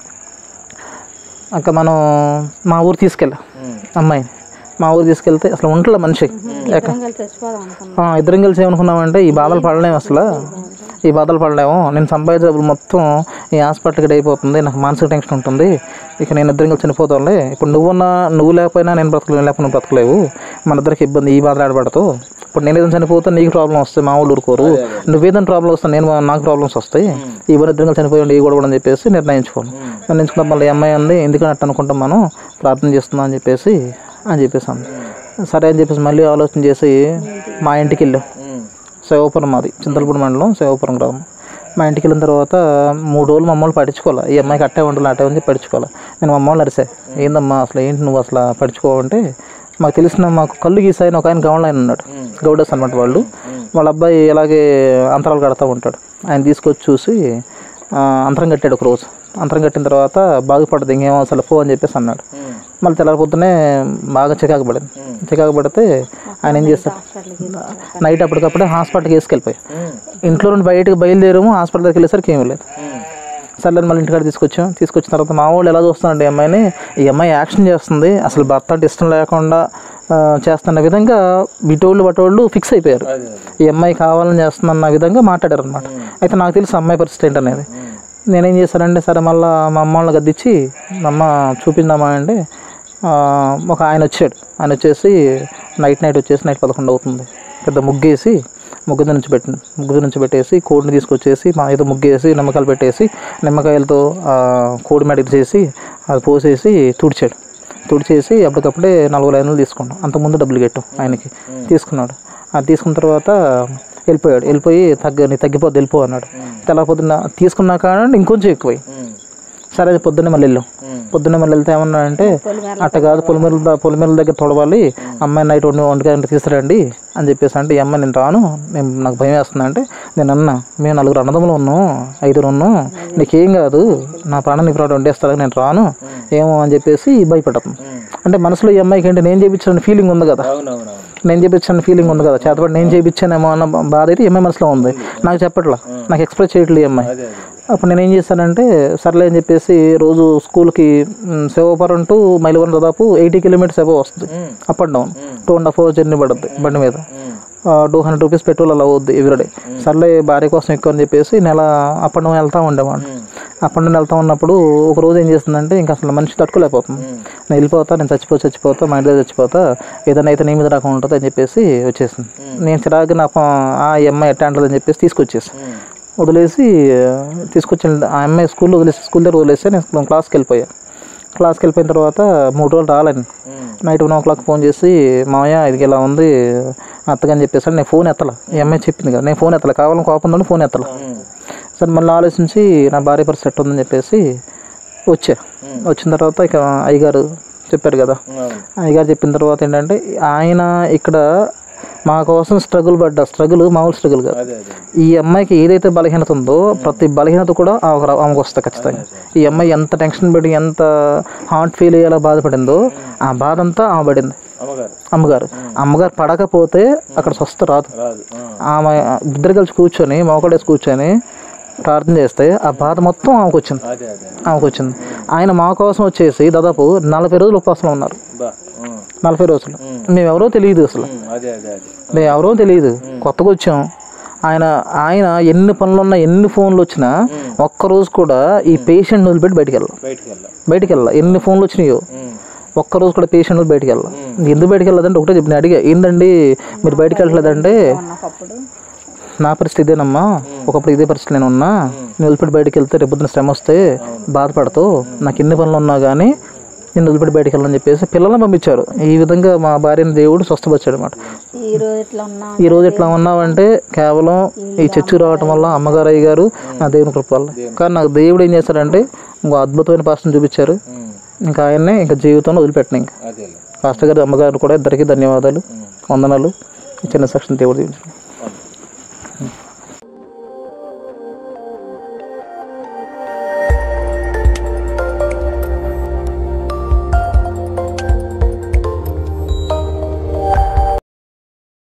Speaker 3: అక్క మనం మా ఊరు తీసుకెళ్ళా అమ్మాయిని మా ఊరు తీసుకెళ్తే అసలు ఉంటలే మనిషి ఎక్క ఆ, ఇద్దరం కలిసి ఏమనుకున్నామంటే ఈ బాధలు పడలేము అసలు ఈ బాధలు పడలేము నేను సంపాదించే డబ్బులు మొత్తం ఈ హాస్పిటల్కి అయిపోతుంది నాకు మానసిక టెన్షన్ ఉంటుంది ఇక నేను ఇద్దరం కలిసి చనిపోతాంలే ఇప్పుడు నువ్వున్నా నువ్వు లేకపోయినా నేను బ్రతకలేను లేకపోతే నువ్వు బ్రతకలేవు మన ఇద్దరికి ఇబ్బంది ఈ బాధలు ఆడబడతావు ఇప్పుడు నేను ఏదైనా చనిపోతే నీకు ప్రాబ్లం వస్తాయి మా వాళ్ళు ఊరుకోరు నువ్వేదైనా ప్రాబ్లం వస్తే నేను నాకు ప్రాబ్లమ్స్ వస్తాయి ఈ ఇద్దరం కలిసి చనిపోయి ఈ గొడవ అని చెప్పేసి నిర్ణయించుకోను నిర్ణయించుకున్న మళ్ళీ ఈ అమ్మాయి అంది ఎందుకని అట్ట అనుకుంటాం మనం ప్రార్థన చేస్తున్నాం అని చెప్పేసి అని చెప్పేసి అంది సరే అని చెప్పేసి మళ్ళీ ఆలోచన చేసి మా ఇంటికి వెళ్ళాం శివపురం మాది చింతలపూడి మండలం శివపురం గ్రామం మా ఇంటికి వెళ్ళిన తర్వాత మూడు రోజులు మమ్మల్ని పట్టించుకోవాలి ఈ అమ్మాయికి అట్టే వంటలు అట్టే ఉంది పట్టించుకోవాలి నేను మమ్మల్ని అరిసా ఏందమ్మా అసలు ఏంటి నువ్వు అసలు పట్టించుకోవంటే మాకు తెలిసిన మాకు కళ్ళు గీసాయని ఒక ఆయన గౌండ్ ఆయన ఉన్నాడు గౌడస్ అనమాట వాళ్ళు వాళ్ళ అబ్బాయి ఇలాగే అంతరాలు కడతా ఉంటాడు ఆయన తీసుకొచ్చి చూసి ఆ, అంతరం కట్టాడు ఒక రోజు అంతరం కట్టిన తర్వాత బాగుపడదు ఇంకేమో అసలు పో అని చెప్పేసి అన్నాడు మళ్ళీ తెల్లారి పొద్దునే బాగా చికాకు పడింది చికాకు పడితే ఆయన ఏం చేస్తారు నైట్ అప్పటికప్పుడే హాస్పిటల్కి వేసుకెళ్ళిపోయి ఇంట్లో నుండి బయటకు బయలుదేరాము హాస్పిటల్ దగ్గరికి వెళ్ళేసరికి ఏమీ లేదు సర్లే మళ్ళీ ఇంటికాడ తీసుకొచ్చాం తీసుకొచ్చిన తర్వాత మా వాళ్ళు ఎలా చూస్తున్నారంటే ఈ అమ్మాయిని ఈ అమ్మాయి యాక్షన్ చేస్తుంది అసలు భర్త అంటే ఇష్టం లేకుండా ఆ, చేస్తున్న విధంగా బిటోళ్ళు బటోళ్ళు ఫిక్స్ అయిపోయారు ఈ అమ్మాయి కావాలని చేస్తుందన్న విధంగా మాట్లాడారు అనమాట అయితే నాకు తెలుసు అమ్మాయి పరిస్థితి ఏంటనేది నేనేం చేశానంటే సరే మళ్ళీ మా అమ్మ వాళ్ళని గద్దించి మా అమ్మ చూపిందామా అంటే ఆ, ఒక ఆయన వచ్చాడు ఆయన వచ్చేసి నైట్ నైట్ వచ్చేసి నైట్ పదకొండు అవుతుంది పెద్ద ముగ్గేసి ముగ్గు నుంచి పెట్టి ముగ్గు నుంచి పెట్టేసి కోడిని తీసుకొచ్చేసి మా ఏదో ముగ్గేసి నిమ్మకాయలు పెట్టేసి నిమ్మకాయలతో ఆ, కోడి మెడ చేసి అది పోసేసి తుడిచాడు తుడిచేసి అప్పటికప్పుడే నలభై ఐదు వందలు తీసుకున్నాం అంతకుముందు డబ్బులు కట్టాం ఆయనకి తీసుకున్నాడు అది తీసుకున్న తర్వాత వెళ్ళిపోయాడు వెళ్ళిపోయి తగ్గ నీ తగ్గిపోద్ది వెళ్ళిపో అన్నాడు తెల్లపోతున్న తీసుకున్నా కానీ ఇంకొంచెం ఎక్కువై సరే అది పొద్దున్నే మళ్ళీ వెళ్ళాం పొద్దున్నే మళ్ళీ వెళ్తే ఏమన్నా అంటే అట్ట కాదు పొలిమేరల ద- పొలిమేరల దగ్గర తొడవాలి అమ్మాయి నైట్ వండి వంటగంట తీసుకురండి అని చెప్పేసి అంటే ఈ అమ్మాయి నేను రాను నేను నాకు భయం వేస్తుంది అంటే నేను అన్నా మేము నలుగురు అన్నదమ్ములు ఉన్నాం ఐదుగురు ఉన్నాం నీకేం కాదు నా ప్రాణం నీ ప్రాణం వండేస్తారా నేను రాను ఏమో అని చెప్పేసి భయపడుతుంది అంటే మనసులో ఈ అమ్మాయికి ఏంటి నేను చేయించిన ఫీలింగ్ ఉంది కదా
Speaker 2: అవునవునవును
Speaker 3: నేను చేయించిన ఫీలింగ్ ఉంది కదా చేతపడి నేను చేయించానేమో అన్న బాధ అయితే ఈ అమ్మాయి మనసులో ఉంది నాకు చెప్పట్లా నాకు ఎక్స్ప్రెస్ చేయట్లేదు ఈ అమ్మాయి
Speaker 2: అదే అదే
Speaker 3: అప్పుడు నేను ఏం చేశానంటే సర్లే అని చెప్పేసి రోజు స్కూల్కి మ్, శివపురం టు మైలవరం దాదాపు ఎయిటీ కిలోమీటర్స్ అబో వస్తుంది up and down two and half hours journey పడుద్ది బండి మీద టూ హండ్రెడ్ రూపీస్ పెట్రోల్ అలా అవుద్ది ఎవ్రీడే సర్లే భార్య కోసం ఎక్కువ అని చెప్పేసి నెల అప్ అండ్ డౌన్ వెళ్తూ ఉండేవాడిని అప్ అండ్ డౌన్ వెళ్తా ఉన్నప్పుడు ఒక రోజు ఏం చేస్తుందంటే ఇంకా అసలు మనిషి తట్టుకోలేకపోతుంది నేను వెళ్ళిపోతా నేను చచ్చిపో చచ్చిపోతా మా ఇంటి దగ్గర చచ్చిపోతా ఏదైనా అయితే నీ మీద రాకుండా ఉంటుంది అని చెప్పేసి వచ్చేసింది నేను చిరాకు నా ప- ఆ అమ్మాయి ఎట్టా అంటుంది అని చెప్పేసి తీసుకొచ్చేసి వదిలేసి తీసుకొచ్చి ఆ అమ్మాయి స్కూల్లో వదిలేసి స్కూల్ దగ్గర వదిలేసి నేను క్లాస్కి వెళ్ళిపోయా క్లాస్కి వెళ్ళిపోయిన తర్వాత మూడు రోజులు రాలేను night one o'clock phone చేసి మామయ్య ఇది ఇలా ఉంది అత్తగని చెప్పేసి నేను ఫోన్ ఎత్తల ఈ అమ్మాయి చెప్పింది కదా నేను ఫోన్ ఎత్తల కావాలని కోపం ఉందని ఫోన్ ఎత్తల సరే మళ్ళీ ఆలోచించి నా భార్య పరిస్థితి ఎట్ట ఉందని చెప్పేసి వచ్చా వచ్చిన తర్వాత ఇక అయ్యగారు చెప్పారు కదా
Speaker 2: అవును
Speaker 3: అయ్యగారు చెప్పిన తర్వాత ఏంటంటే ఆయన ఇక్కడ మా కోసం స్ట్రగుల్ పడ్డ స్ట్రగుల్ మామూలు స్ట్రగుల్ కాదు
Speaker 2: అదే అదే
Speaker 3: ఈ అమ్మాయికి ఏదైతే బలహీనత ఉందో ప్రతి బలహీనత కూడా ఆమెకు రా- ఆమెకు వస్తుంది ఖచ్చితంగా ఈ అమ్మాయి ఎంత టెన్షన్ పడి ఎంత హార్ట్ ఫీల్ అయ్యేలా బాధపడిందో ఆ బాధ అంతా ఆమె పడింది
Speaker 2: అమ్మగారు
Speaker 3: అమ్మగారు అమ్మగారు పడకపోతే అక్కడ స్వస్థ రాదు
Speaker 2: రాదు ఆ.
Speaker 3: ఆమె ఇద్దరు కలిసి కూర్చొని మోకడేసి కూర్చొని ప్రార్థన చేస్తే ఆ బాధ మొత్తం ఆమెకు వచ్చింది
Speaker 2: అదే అదే
Speaker 3: ఆమెకు వచ్చింది ఆయన మా కోసం వచ్చేసి దాదాపు నలభై రోజులు ఉపవాసంలో ఉన్నారు
Speaker 2: బా ఉమ్,
Speaker 3: నలభై రోజులు మేము ఎవరో తెలియదు అసలు
Speaker 2: ఉమ్, అదే అదే అదే
Speaker 3: మేము ఎవరో తెలియదు కొత్తగా వచ్చాం ఆయన ఆయన ఎన్ని పనులు ఉన్నా ఎన్ని ఫోన్లు వచ్చినా ఒక్క రోజు కూడా ఈ పేషెంట్ వదిలిపెట్టి బయటికి వెళ్ళాం
Speaker 2: బయటికి వెళ్ళా
Speaker 3: బయటికి వెళ్ళా ఎన్ని ఫోన్లు వచ్చినాయో ఒక్క రోజు కూడా పేషెంట్ వదిలి బయటికి వెళ్ళాం ఎందుకు బయటికి వెళ్ళలేదంటే ఒకటే చెప్పి నేను అడిగా ఏందండి మీరు బయటికి వెళ్ళలేదంటే నా పరిస్థితి ఇదేనమ్మా ఒకప్పుడు ఇదే పరిస్థితి నేను ఉన్నా నేను వదిలిపెట్టి బయటికి వెళ్తే రేపు పొద్దున శ్రమ వస్తే బాధపడతావు నాకు ఎన్ని పనులు ఉన్నా కానీ నేను వదిలిపెట్టి బయటికి వెళ్ళని చెప్పేసి పిల్లల్ని పంపించారు ఈ విధంగా మా భార్యని దేవుడు స్వస్థపరిచాడు అనమాట
Speaker 1: ఈ రోజు ఇట్లా ఉన్నా
Speaker 3: ఈ రోజు ఇట్లా ఉన్నావంటే కేవలం ఈ చర్చికి రావటం వల్ల అమ్మగారు అయ్య గారు నా దేవుని కృప వల్ల కానీ నాకు దేవుడు ఏం చేశాడంటే ఇంకో అద్భుతమైన పాస్టర్ని చూపించారు ఇంకా ఆయన్నే ఇంకా జీవితంలో వదిలిపెట్టిన ఇంకా
Speaker 2: అదే
Speaker 3: పాస్టర్ గారు అమ్మగారు కూడా ఇద్దరికి ధన్యవాదాలు వందనాలు ఈ చిన్న సెక్షన్ దేవుడు దీవించండి